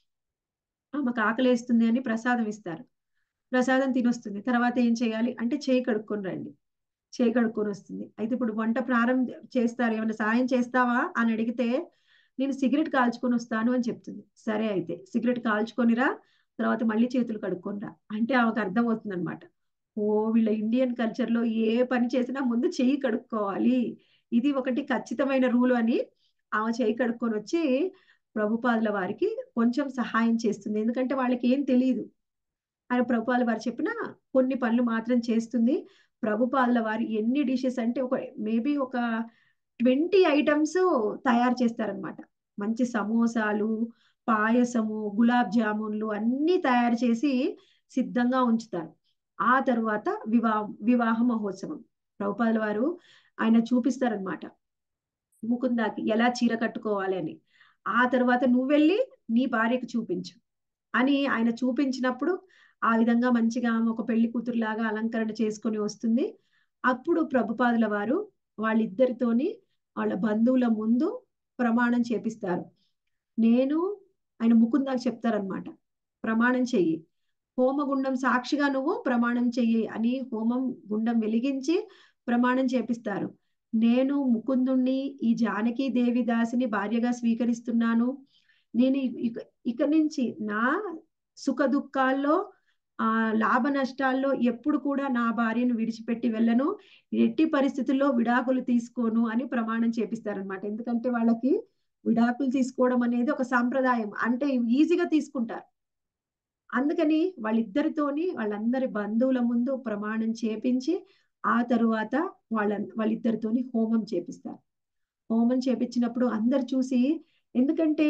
ఆమెకు ఆకలేస్తుంది అని ప్రసాదం ఇస్తారు ప్రసాదం తినొస్తుంది తర్వాత ఏం చేయాలి అంటే చేయి కడుక్కొని రండి చేయి కడుక్కొని వస్తుంది అయితే ఇప్పుడు వంట ప్రారంభం చేస్తారు ఏమైనా సాయం చేస్తావా అని అడిగితే నేను సిగరెట్ కాల్చుకొని వస్తాను అని చెప్తుంది సరే అయితే సిగరెట్ కాల్చుకొనిరా తర్వాత మళ్ళీ చేతులు కడుక్కొనిరా అంటే ఆమెకు అర్థం అవుతుంది అనమాట ఓ వీళ్ళ ఇండియన్ కల్చర్ లో ఏ పని చేసినా ముందు చెయ్యి కడుక్కోవాలి ఇది ఒకటి ఖచ్చితమైన రూల్ అని ఆమె చేయి కడుక్కొని వచ్చి ప్రభుపాదుల వారికి కొంచెం సహాయం చేస్తుంది ఎందుకంటే వాళ్ళకి ఏం తెలియదు ఆయన ప్రభుపాదుల వారు చెప్పిన కొన్ని పనులు మాత్రం చేస్తుంది ప్రభుపాదుల వారు ఎన్ని డిషెస్ అంటే ఒక మేబీ ఒక ట్వంటీ ఐటమ్స్ తయారు చేస్తారనమాట మంచి సమోసాలు పాయసము గులాబ్ జామున్లు అన్నీ తయారు చేసి సిద్ధంగా ఉంచుతారు ఆ తరువాత వివాహ వివాహ మహోత్సవం ప్రభుపాదుల వారు ఆయన చూపిస్తారనమాట ముకుందాకి ఎలా చీర కట్టుకోవాలి అని ఆ తర్వాత నువ్వెళ్ళి నీ భార్యకు చూపించు అని ఆయన చూపించినప్పుడు ఆ విధంగా మంచిగా ఆమె ఒక పెళ్లి కూతురులాగా అలంకరణ చేసుకొని వస్తుంది అప్పుడు ప్రభుపాదుల వారు వాళ్ళిద్దరితోని వాళ్ళ బంధువుల ముందు ప్రమాణం చేపిస్తారు నేను ఆయన ముకుందాకు చెప్తారనమాట ప్రమాణం చెయ్యి హోమగుండం సాక్షిగా నువ్వు ప్రమాణం చెయ్యి అని హోమం గుండం వెలిగించి ప్రమాణం చేపిస్తారు నేను ముకుందుణ్ణి ఈ జానకి దేవిదాసిని భార్యగా స్వీకరిస్తున్నాను నేను ఇక ఇక నుంచి నా సుఖ దుఃఖాల్లో ఆ లాభ నష్టాల్లో ఎప్పుడు కూడా నా భార్యను విడిచిపెట్టి వెళ్ళను ఎట్టి పరిస్థితుల్లో విడాకులు తీసుకోను అని ప్రమాణం చేపిస్తారనమాట ఎందుకంటే వాళ్ళకి విడాకులు తీసుకోవడం అనేది ఒక సాంప్రదాయం అంటే ఈజీగా తీసుకుంటారు అందుకని వాళ్ళిద్దరితోని వాళ్ళందరి బంధువుల ముందు ప్రమాణం చేపించి ఆ తరువాత వాళ్ళ వాళ్ళిద్దరితోని హోమం చేపిస్తారు హోమం చేపించినప్పుడు అందరు చూసి ఎందుకంటే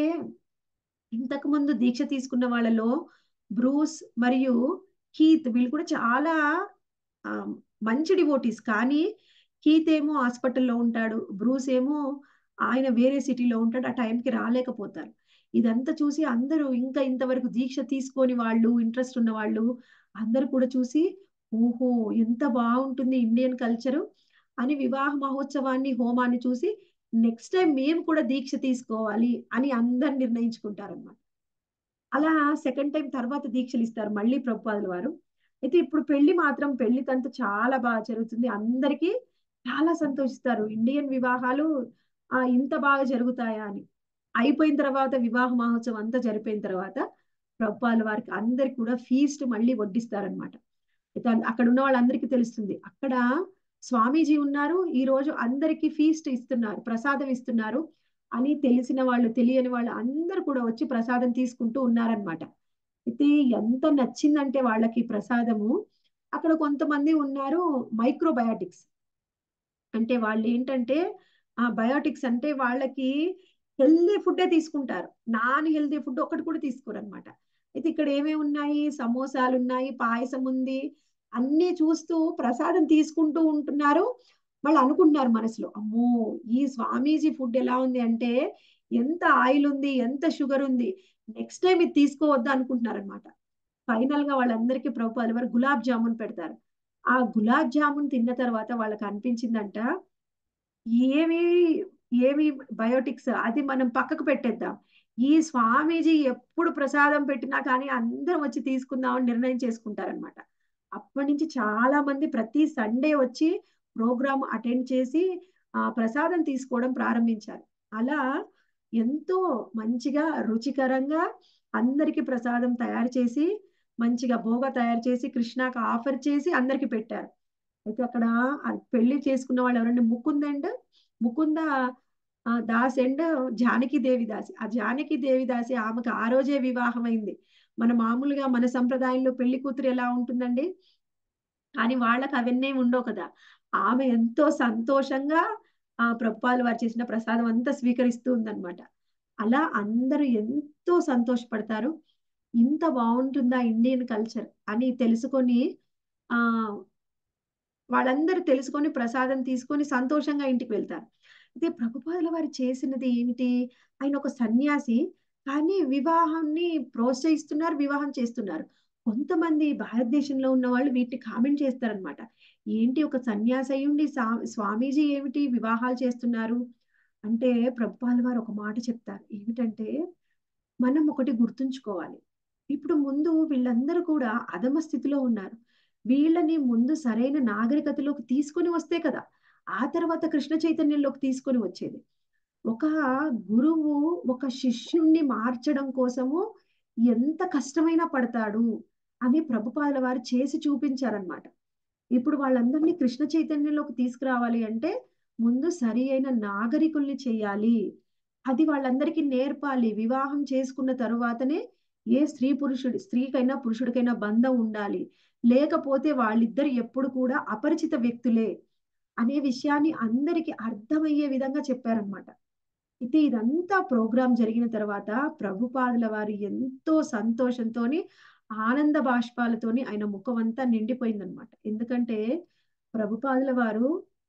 ఇంతకు ముందు దీక్ష తీసుకున్న వాళ్ళలో బ్రూస్ మరియు కీత్ వీళ్ళు కూడా చాలా ఆ, మంచి డివోటీస్ కానీ కీత్ ఏమో హాస్పిటల్లో ఉంటాడు బ్రూస్ ఏమో ఆయన వేరే సిటీలో ఉంటాడు ఆ టైంకి రాలేకపోతారు ఇదంతా చూసి అందరూ ఇంకా ఇంతవరకు దీక్ష తీసుకొని వాళ్ళు ఇంట్రెస్ట్ ఉన్న వాళ్ళు అందరూ కూడా చూసి ఓహో ఎంత బాగుంటుంది ఇండియన్ కల్చరు అని వివాహ మహోత్సవాన్ని హోమాన్ని చూసి నెక్స్ట్ టైం మేము కూడా దీక్ష తీసుకోవాలి అని అందరు నిర్ణయించుకుంటారన్నమాట అలా సెకండ్ టైం తర్వాత దీక్షలు ఇస్తారు మళ్ళీ ప్రభుపాదుల వారు అయితే ఇప్పుడు పెళ్లి మాత్రం పెళ్లి తంతు చాలా బాగా జరుగుతుంది అందరికీ చాలా సంతోషిస్తారు ఇండియన్ వివాహాలు ఆ ఇంత బాగా జరుగుతాయా అని అయిపోయిన తర్వాత వివాహ మహోత్సవం అంతా జరిపోయిన తర్వాత ప్రభుపాల వారికి అందరికి కూడా ఫీస్ట్ మళ్ళీ వడ్డిస్తారనమాట అక్కడ ఉన్న వాళ్ళందరికీ తెలుస్తుంది అక్కడ స్వామీజీ ఉన్నారు ఈ రోజు అందరికి ఫీస్ట్ ఇస్తున్నారు ప్రసాదం ఇస్తున్నారు అని తెలిసిన వాళ్ళు తెలియని వాళ్ళు అందరు కూడా వచ్చి ప్రసాదం తీసుకుంటూ ఉన్నారనమాట అయితే ఎంత నచ్చిందంటే వాళ్ళకి ప్రసాదము అక్కడ కొంతమంది ఉన్నారు మైక్రోబయాటిక్స్ అంటే వాళ్ళు ఏంటంటే ఆ బయోటిక్స్ అంటే వాళ్ళకి హెల్దీ ఫుడ్డే తీసుకుంటారు నాన్ హెల్దీ ఫుడ్ ఒకటి కూడా తీసుకోరు అనమాట అయితే ఇక్కడ ఏమేమి ఉన్నాయి సమోసాలు ఉన్నాయి పాయసం ఉంది అన్ని చూస్తూ ప్రసాదం తీసుకుంటూ ఉంటున్నారు వాళ్ళు అనుకుంటున్నారు మనసులో అమ్మో ఈ స్వామీజీ ఫుడ్ ఎలా ఉంది అంటే ఎంత ఆయిల్ ఉంది ఎంత షుగర్ ఉంది నెక్స్ట్ టైం ఇది తీసుకోవద్దా అనుకుంటున్నారు అనమాట ఫైనల్ గా వాళ్ళందరికీ ప్రభుపాలు వారు గులాబ్ జామున్ పెడతారు ఆ గులాబ్ జామున్ తిన్న తర్వాత వాళ్ళకి అనిపించిందంట ఏమి ఏమి బయోటిక్స్ అది మనం పక్కకు పెట్టేద్దాం ఈ స్వామీజీ ఎప్పుడు ప్రసాదం పెట్టినా కానీ అందరం వచ్చి తీసుకుందామని నిర్ణయం చేసుకుంటారనమాట అప్పటి నుంచి చాలా మంది ప్రతి సండే వచ్చి ప్రోగ్రామ్ అటెండ్ చేసి ఆ ప్రసాదం తీసుకోవడం ప్రారంభించారు అలా ఎంతో మంచిగా రుచికరంగా అందరికి ప్రసాదం తయారు చేసి మంచిగా భోగ తయారు చేసి కృష్ణాకి ఆఫర్ చేసి అందరికి పెట్టారు అయితే అక్కడ పెళ్లి చేసుకున్న వాళ్ళు ఎవరంటే ముకుంద్ అండ్ ముకుంద దాస్ అండ్ జానకి దేవి దాసి ఆ జానకి దేవి దాసి ఆమెకు ఆ రోజే వివాహం అయింది మన మామూలుగా మన సంప్రదాయంలో పెళ్లి కూతురు ఎలా ఉంటుందండి కానీ వాళ్ళకి అవన్నీ ఉండవు కదా ఆమె ఎంతో సంతోషంగా ఆ ప్రభుపాలు వారు చేసిన ప్రసాదం అంతా స్వీకరిస్తూ ఉందన్నమాట అలా అందరూ ఎంతో సంతోషపడతారు ఇంత బాగుంటుందా ఇండియన్ కల్చర్ అని తెలుసుకొని ఆ వాళ్ళందరూ తెలుసుకొని ప్రసాదం తీసుకొని సంతోషంగా ఇంటికి వెళ్తారు అయితే ప్రభుపాదుల వారు చేసినది ఏమిటి ఆయన ఒక సన్యాసి కానీ వివాహాన్ని ప్రోత్సహిస్తున్నారు వివాహం చేస్తున్నారు కొంతమంది భారతదేశంలో ఉన్న వాళ్ళు వీటిని కామెంట్ చేస్తారనమాట ఏంటి ఒక సన్యాసి అయ్యుండి స్వామీజీ ఏమిటి వివాహాలు చేస్తున్నారు అంటే ప్రభుపాల వారు ఒక మాట చెప్తారు ఏమిటంటే మనం ఒకటి గుర్తుంచుకోవాలి ఇప్పుడు ముందు వీళ్ళందరూ కూడా అధమ స్థితిలో ఉన్నారు వీళ్ళని ముందు సరైన నాగరికతలోకి తీసుకొని వస్తే కదా ఆ తర్వాత కృష్ణ చైతన్యంలోకి తీసుకొని వచ్చేది ఒక గురువు ఒక శిష్యుణ్ణి మార్చడం కోసము ఎంత కష్టమైనా పడతాడు అని ప్రభుపాదుల వారు చేసి చూపించారనమాట ఇప్పుడు వాళ్ళందరినీ కృష్ణ చైతన్యంలోకి తీసుకురావాలి అంటే ముందు సరి అయిన నాగరికుల్ని చేయాలి అది వాళ్ళందరికీ నేర్పాలి వివాహం చేసుకున్న తరువాతనే ఏ స్త్రీ పురుషుడి స్త్రీకైనా పురుషుడికైనా బంధం ఉండాలి లేకపోతే వాళ్ళిద్దరు ఎప్పుడు కూడా అపరిచిత వ్యక్తులే అనే విషయాన్ని అందరికి అర్థమయ్యే విధంగా చెప్పారనమాట అయితే ఇదంతా ప్రోగ్రాం జరిగిన తర్వాత ప్రభుపాదుల వారు ఎంతో సంతోషంతో ఆనంద బాష్పాలతోని ఆయన ముఖం అంతా నిండిపోయిందనమాట ఎందుకంటే ప్రభుపాదుల వారు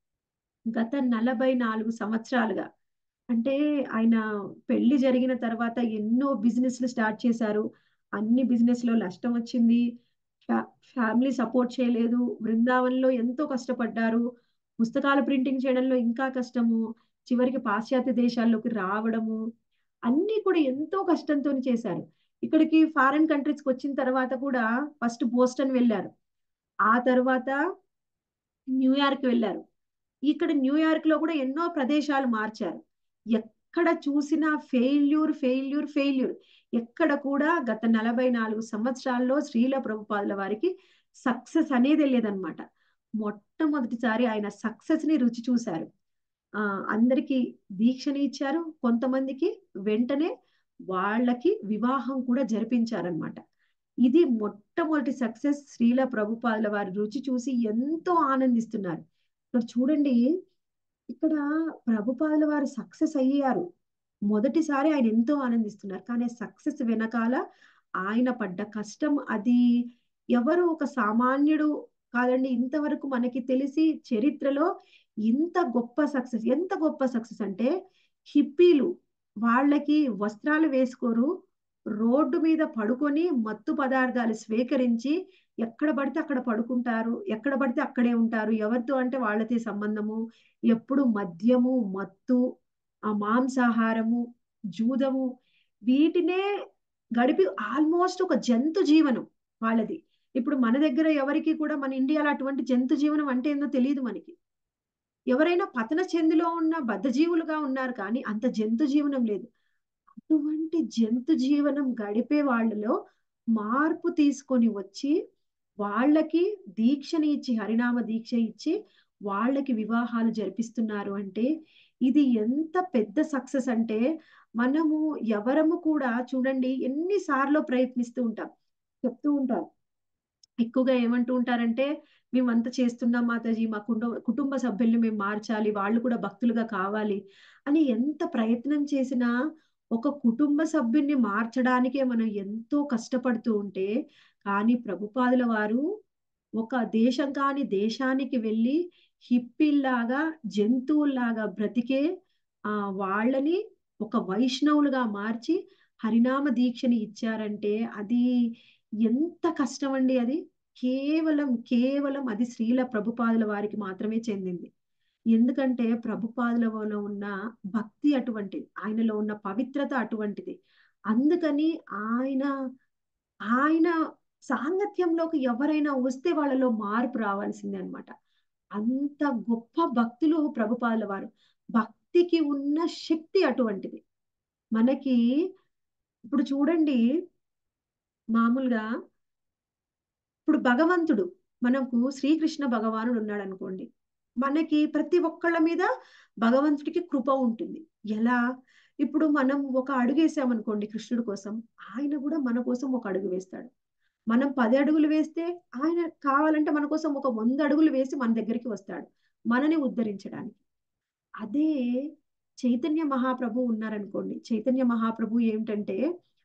గత నలభై నాలుగు సంవత్సరాలుగా అంటే ఆయన పెళ్లి జరిగిన తర్వాత ఎన్నో బిజినెస్లు స్టార్ట్ చేశారు అన్ని బిజినెస్ లో నష్టం వచ్చింది ఫ్యామిలీ సపోర్ట్ చేయలేదు బృందావనంలో ఎంతో కష్టపడ్డారు పుస్తకాలు ప్రింటింగ్ చేయడంలో ఇంకా కష్టము చివరికి పాశ్చాత్య దేశాల్లోకి రావడము అన్ని కూడా ఎంతో కష్టంతో చేశారు ఇక్కడికి ఫారెన్ కంట్రీస్కి వచ్చిన తర్వాత కూడా ఫస్ట్ బోస్టన్ వెళ్ళారు ఆ తర్వాత న్యూయార్క్ వెళ్ళారు ఇక్కడ న్యూయార్క్ లో కూడా ఎన్నో ప్రదేశాలు మార్చారు ఎక్కడ చూసినా ఫెయిల్యూర్ ఫెయిల్యూర్ ఫెయిల్యూర్ ఎక్కడ కూడా గత నలభై నాలుగు సంవత్సరాల్లో శ్రీల ప్రభుపాదుల వారికి సక్సెస్ అనేది లేదనమాట మొట్టమొదటిసారి ఆయన సక్సెస్ ని రుచి చూశారు ఆ అందరికి దీక్షని ఇచ్చారు కొంతమందికి వెంటనే వాళ్ళకి వివాహం కూడా జరిపించారనమాట ఇది మొట్టమొదటి సక్సెస్ శ్రీల ప్రభుపాదుల వారి రుచి చూసి ఎంతో ఆనందిస్తున్నారు ఇక్కడ చూడండి ఇక్కడ ప్రభుపాదుల వారు సక్సెస్ అయ్యారు మొదటిసారి ఆయన ఎంతో ఆనందిస్తున్నారు కానీ సక్సెస్ వెనకాల ఆయన పడ్డ కష్టం అది ఎవరు ఒక సామాన్యుడు కాదండి ఇంతవరకు మనకి తెలిసి చరిత్రలో ఇంత గొప్ప సక్సెస్ ఎంత గొప్ప సక్సెస్ అంటే హిప్పీలు వాళ్ళకి వస్త్రాలు వేసుకోరు రోడ్డు మీద పడుకొని మత్తు పదార్థాలు స్వీకరించి ఎక్కడ పడితే అక్కడ పడుకుంటారు ఎక్కడ పడితే అక్కడే ఉంటారు ఎవరితో అంటే వాళ్ళతో సంబంధము ఎప్పుడు మద్యము మత్తు ఆ మాంసాహారము జూదము వీటినే గడిపి ఆల్మోస్ట్ ఒక జంతు జీవనం వాళ్ళది ఇప్పుడు మన దగ్గర ఎవరికి కూడా మన ఇండియాలో అటువంటి జంతు జీవనం అంటే ఏందో తెలియదు మనకి ఎవరైనా పతన చెందులో ఉన్న బద్ధజీవులుగా ఉన్నారు కానీ అంత జంతు జీవనం లేదు అటువంటి జంతు జీవనం గడిపే వాళ్ళలో మార్పు తీసుకొని వచ్చి వాళ్ళకి దీక్షని ఇచ్చి హరినామ దీక్ష ఇచ్చి వాళ్ళకి వివాహాలు జరిపిస్తున్నారు అంటే ఇది ఎంత పెద్ద సక్సెస్ అంటే మనము ఎవరము కూడా చూడండి ఎన్నిసార్లు ప్రయత్నిస్తూ ఉంటాం చెప్తూ ఉంటాం ఎక్కువగా ఏమంటూ ఉంటారంటే మేమంతా చేస్తున్నాం మాతాజీ మా కుటుంబ కుటుంబ సభ్యుల్ని మేము మార్చాలి వాళ్ళు కూడా భక్తులుగా కావాలి అని ఎంత ప్రయత్నం చేసినా ఒక కుటుంబ సభ్యున్ని మార్చడానికే మనం ఎంతో కష్టపడుతూ ఉంటే కానీ ప్రభుపాదుల వారు ఒక దేశం కాని దేశానికి వెళ్ళి హిప్పిల్లాగా జంతువుల్లాగా బ్రతికే ఆ వాళ్ళని ఒక వైష్ణవులుగా మార్చి హరినామ దీక్షని ఇచ్చారంటే అది ఎంత కష్టం అండి అది కేవలం కేవలం అది శ్రీల ప్రభుపాదుల వారికి మాత్రమే చెందింది ఎందుకంటే ప్రభుపాదులలో ఉన్న భక్తి అటువంటిది ఆయనలో ఉన్న పవిత్రత అటువంటిది అందుకని ఆయన ఆయన సాంగత్యంలోకి ఎవరైనా వస్తే వాళ్ళలో మార్పు రావాల్సిందే అనమాట అంత గొప్ప భక్తులు ప్రభుపాదుల వారు భక్తికి ఉన్న శక్తి అటువంటిది మనకి ఇప్పుడు చూడండి మామూలుగా ఇప్పుడు భగవంతుడు మనకు శ్రీకృష్ణ భగవానుడు ఉన్నాడు అనుకోండి మనకి ప్రతి ఒక్కళ్ళ మీద భగవంతుడికి కృప ఉంటుంది ఎలా ఇప్పుడు మనం ఒక అడుగు వేసామనుకోండి కృష్ణుడి కోసం ఆయన కూడా మన కోసం ఒక అడుగు వేస్తాడు మనం పది అడుగులు వేస్తే ఆయన కావాలంటే మన కోసం ఒక వంద అడుగులు వేసి మన దగ్గరికి వస్తాడు మనని ఉద్ధరించడానికి అదే చైతన్య మహాప్రభు ఉన్నారనుకోండి చైతన్య మహాప్రభు ఏమిటంటే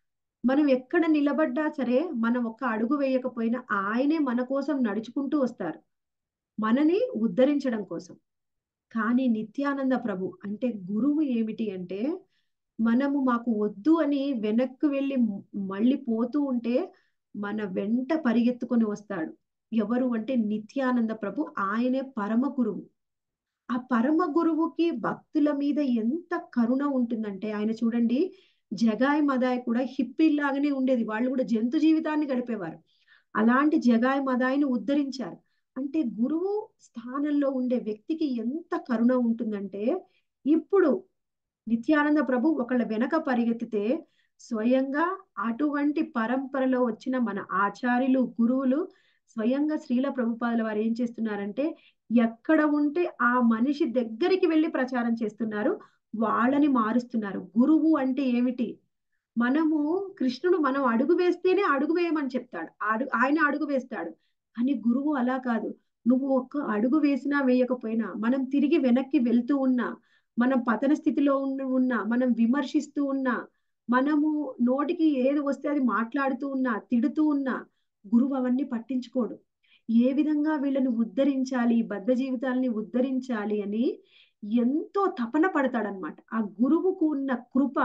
మనం ఎక్కడ నిలబడ్డా సరే మనం ఒక్క అడుగు వేయకపోయినా ఆయనే మన కోసం నడుచుకుంటూ వస్తారు మనని ఉద్ధరించడం కోసం కానీ నిత్యానంద ప్రభు అంటే గురువు ఏమిటి అంటే మనము మాకు వద్దు అని వెనక్కి వెళ్ళి మళ్ళీ పోతూ ఉంటే మన వెంట పరిగెత్తుకొని వస్తాడు ఎవరు అంటే నిత్యానంద ప్రభు ఆయనే పరమ గురువు ఆ పరమ గురువుకి భక్తుల మీద ఎంత కరుణ ఉంటుందంటే ఆయన చూడండి జగాయ్ మదాయ్ కూడా హిప్పిల్లాగానే ఉండేది వాళ్ళు కూడా జంతు జీవితాన్ని గడిపేవారు అలాంటి జగాయ్ మదాయిని ఉద్ధరించారు అంటే గురువు స్థానంలో ఉండే వ్యక్తికి ఎంత కరుణ ఉంటుందంటే ఇప్పుడు నిత్యానంద ప్రభు ఒకళ్ళ వెనక పరిగెత్తితే స్వయంగా అటువంటి పరంపరలో వచ్చిన మన ఆచార్యులు గురువులు స్వయంగా శ్రీల ప్రభుపాదుల వారు ఏం చేస్తున్నారంటే ఎక్కడ ఉంటే ఆ మనిషి దగ్గరికి వెళ్ళి ప్రచారం చేస్తున్నారు వాళ్ళని మారుస్తున్నారు గురువు అంటే ఏమిటి మనము కృష్ణుడు మనం అడుగు వేస్తేనే అడుగు వేయమని చెప్తాడు అడు ఆయన అడుగు వేస్తాడు కానీ గురువు అలా కాదు నువ్వు ఒక్క అడుగు వేసినా వేయకపోయినా మనం తిరిగి వెనక్కి వెళ్తూ ఉన్నా మనం పతన స్థితిలో ఉన్న ఉన్నా మనం విమర్శిస్తూ ఉన్నా మనము నోటికి ఏది వస్తే అది మాట్లాడుతూ ఉన్నా తిడుతూ ఉన్నా గురువు అవన్నీ పట్టించుకోడు ఏ విధంగా వీళ్ళని ఉద్ధరించాలి బద్ధ జీవితాలని ఉద్ధరించాలి అని ఎంతో తపన పడతాడనమాట ఆ గురువుకు ఉన్న కృప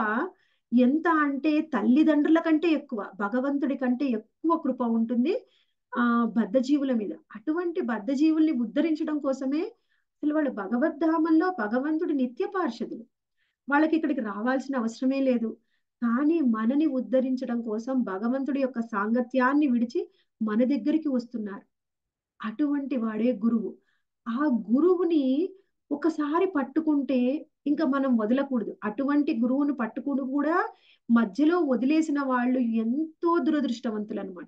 ఎంత అంటే తల్లిదండ్రుల కంటే ఎక్కువ భగవంతుడి కంటే ఎక్కువ కృప ఉంటుంది ఆ బద్ధజీవుల మీద అటువంటి బద్ధజీవుల్ని ఉద్ధరించడం కోసమే అసలు వాళ్ళు భగవద్ధామంలో భగవంతుడి నిత్య పార్షదులు వాళ్ళకి ఇక్కడికి రావాల్సిన అవసరమే లేదు కానీ మనని ఉద్ధరించడం కోసం భగవంతుడి యొక్క సాంగత్యాన్ని విడిచి మన దగ్గరికి వస్తున్నారు అటువంటి వాడే గురువు ఆ గురువుని ఒకసారి పట్టుకుంటే ఇంకా మనం వదలకూడదు అటువంటి గురువును పట్టుకుని కూడా మధ్యలో వదిలేసిన వాళ్ళు ఎంతో దురదృష్టవంతులు అనమాట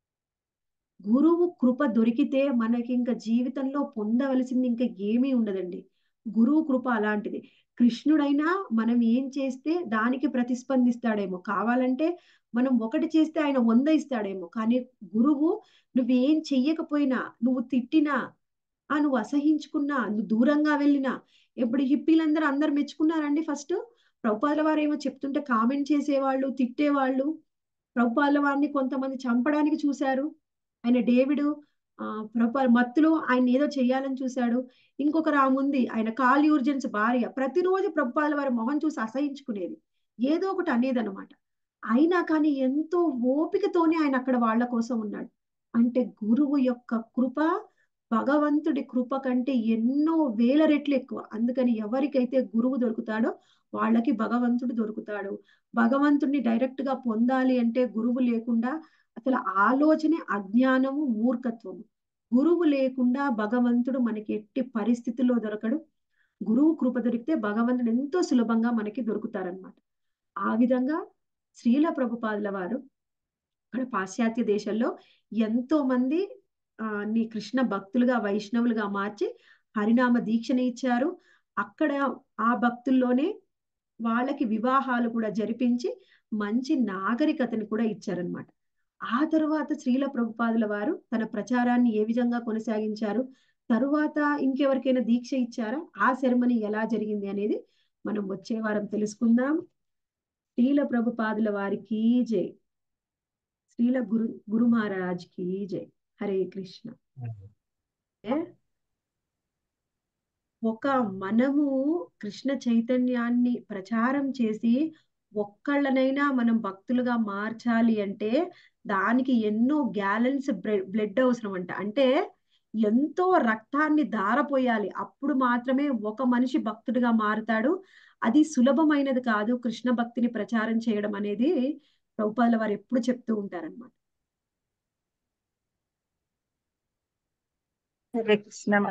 గురువు కృప దొరికితే మనకి ఇంకా జీవితంలో పొందవలసింది ఇంకా ఏమీ ఉండదండి గురువు కృప అలాంటిది కృష్ణుడైనా మనం ఏం చేస్తే దానికి ప్రతిస్పందిస్తాడేమో కావాలంటే మనం ఒకటి చేస్తే ఆయన వంద ఇస్తాడేమో కానీ గురువు నువ్వేం చెయ్యకపోయినా నువ్వు తిట్టినా ఆ నువ్వు అసహించుకున్నా నువ్వు దూరంగా వెళ్ళినా ఇప్పుడు హిప్పీలందరూ అందరు మెచ్చుకున్నారండి ఫస్ట్ ప్రభుపాదుల వారు ఏమో చెప్తుంటే కామెంట్ చేసేవాళ్ళు తిట్టేవాళ్ళు ప్రభుపాదుల వారిని కొంతమంది చంపడానికి చూశారు ఆయన డేవిడు ఆ ప్రభుపాద మత్తులో ఆయన ఏదో చేయాలని చూశాడు ఇంకొక రాముంది ఆయన కాల్ యూర్జన్స్ భార్య ప్రతిరోజు ప్రభుపాదుల వారి మొహం చూసి అసహించుకునేది ఏదో ఒకటి అనేది అనమాట అయినా కానీ ఎంతో ఓపికతోనే ఆయన అక్కడ వాళ్ళ కోసం ఉన్నాడు అంటే గురువు యొక్క కృప భగవంతుడి కృప కంటే ఎన్నో వేల రెట్లు ఎక్కువ అందుకని ఎవరికైతే గురువు దొరుకుతాడో వాళ్ళకి భగవంతుడు దొరుకుతాడు భగవంతుడిని డైరెక్ట్ గా పొందాలి అంటే గురువు లేకుండా అసలు ఆలోచనే అజ్ఞానము మూర్ఖత్వము గురువు లేకుండా భగవంతుడు మనకి ఎట్టి పరిస్థితుల్లో దొరకడు గురువు కృప దొరికితే భగవంతుడు ఎంతో సులభంగా మనకి దొరుకుతారనమాట ఆ విధంగా శ్రీల ప్రభుపాదుల వారు అక్కడ పాశ్చాత్య దేశాల్లో ఎంతో మంది ఆ నీ కృష్ణ భక్తులుగా వైష్ణవులుగా మార్చి హరినామ దీక్షని ఇచ్చారు అక్కడ ఆ భక్తుల్లోనే వాళ్ళకి వివాహాలు కూడా జరిపించి మంచి నాగరికతని కూడా ఇచ్చారనమాట ఆ తరువాత శ్రీల ప్రభుపాదుల వారు తన ప్రచారాన్ని ఏ విధంగా కొనసాగించారు తరువాత ఇంకెవరికైనా దీక్ష ఇచ్చారా ఆ సెరమనీ ఎలా జరిగింది అనేది మనం వచ్చే వారం తెలుసుకుందాం శ్రీల ప్రభుపాదుల వారికి జై శ్రీల గురు గురు మహారాజ్ కి జై హరే కృష్ణ ఏ? ఒక మనము కృష్ణ చైతన్యాన్ని ప్రచారం చేసి ఒక్కళ్ళనైనా మనం భక్తులుగా మార్చాలి అంటే దానికి ఎన్నో గ్యాలన్స్ బ్లడ్ అవసరం అంట అంటే ఎంతో రక్తాన్ని ధారపోయాలి అప్పుడు మాత్రమే ఒక మనిషి భక్తుడిగా మారుతాడు అది సులభమైనది కాదు కృష్ణ భక్తిని ప్రచారం చేయడం అనేది ప్రభుపాదుల వారు ఎప్పుడు చెప్తూ ఉంటారన్నమాట హరే కృష్ణ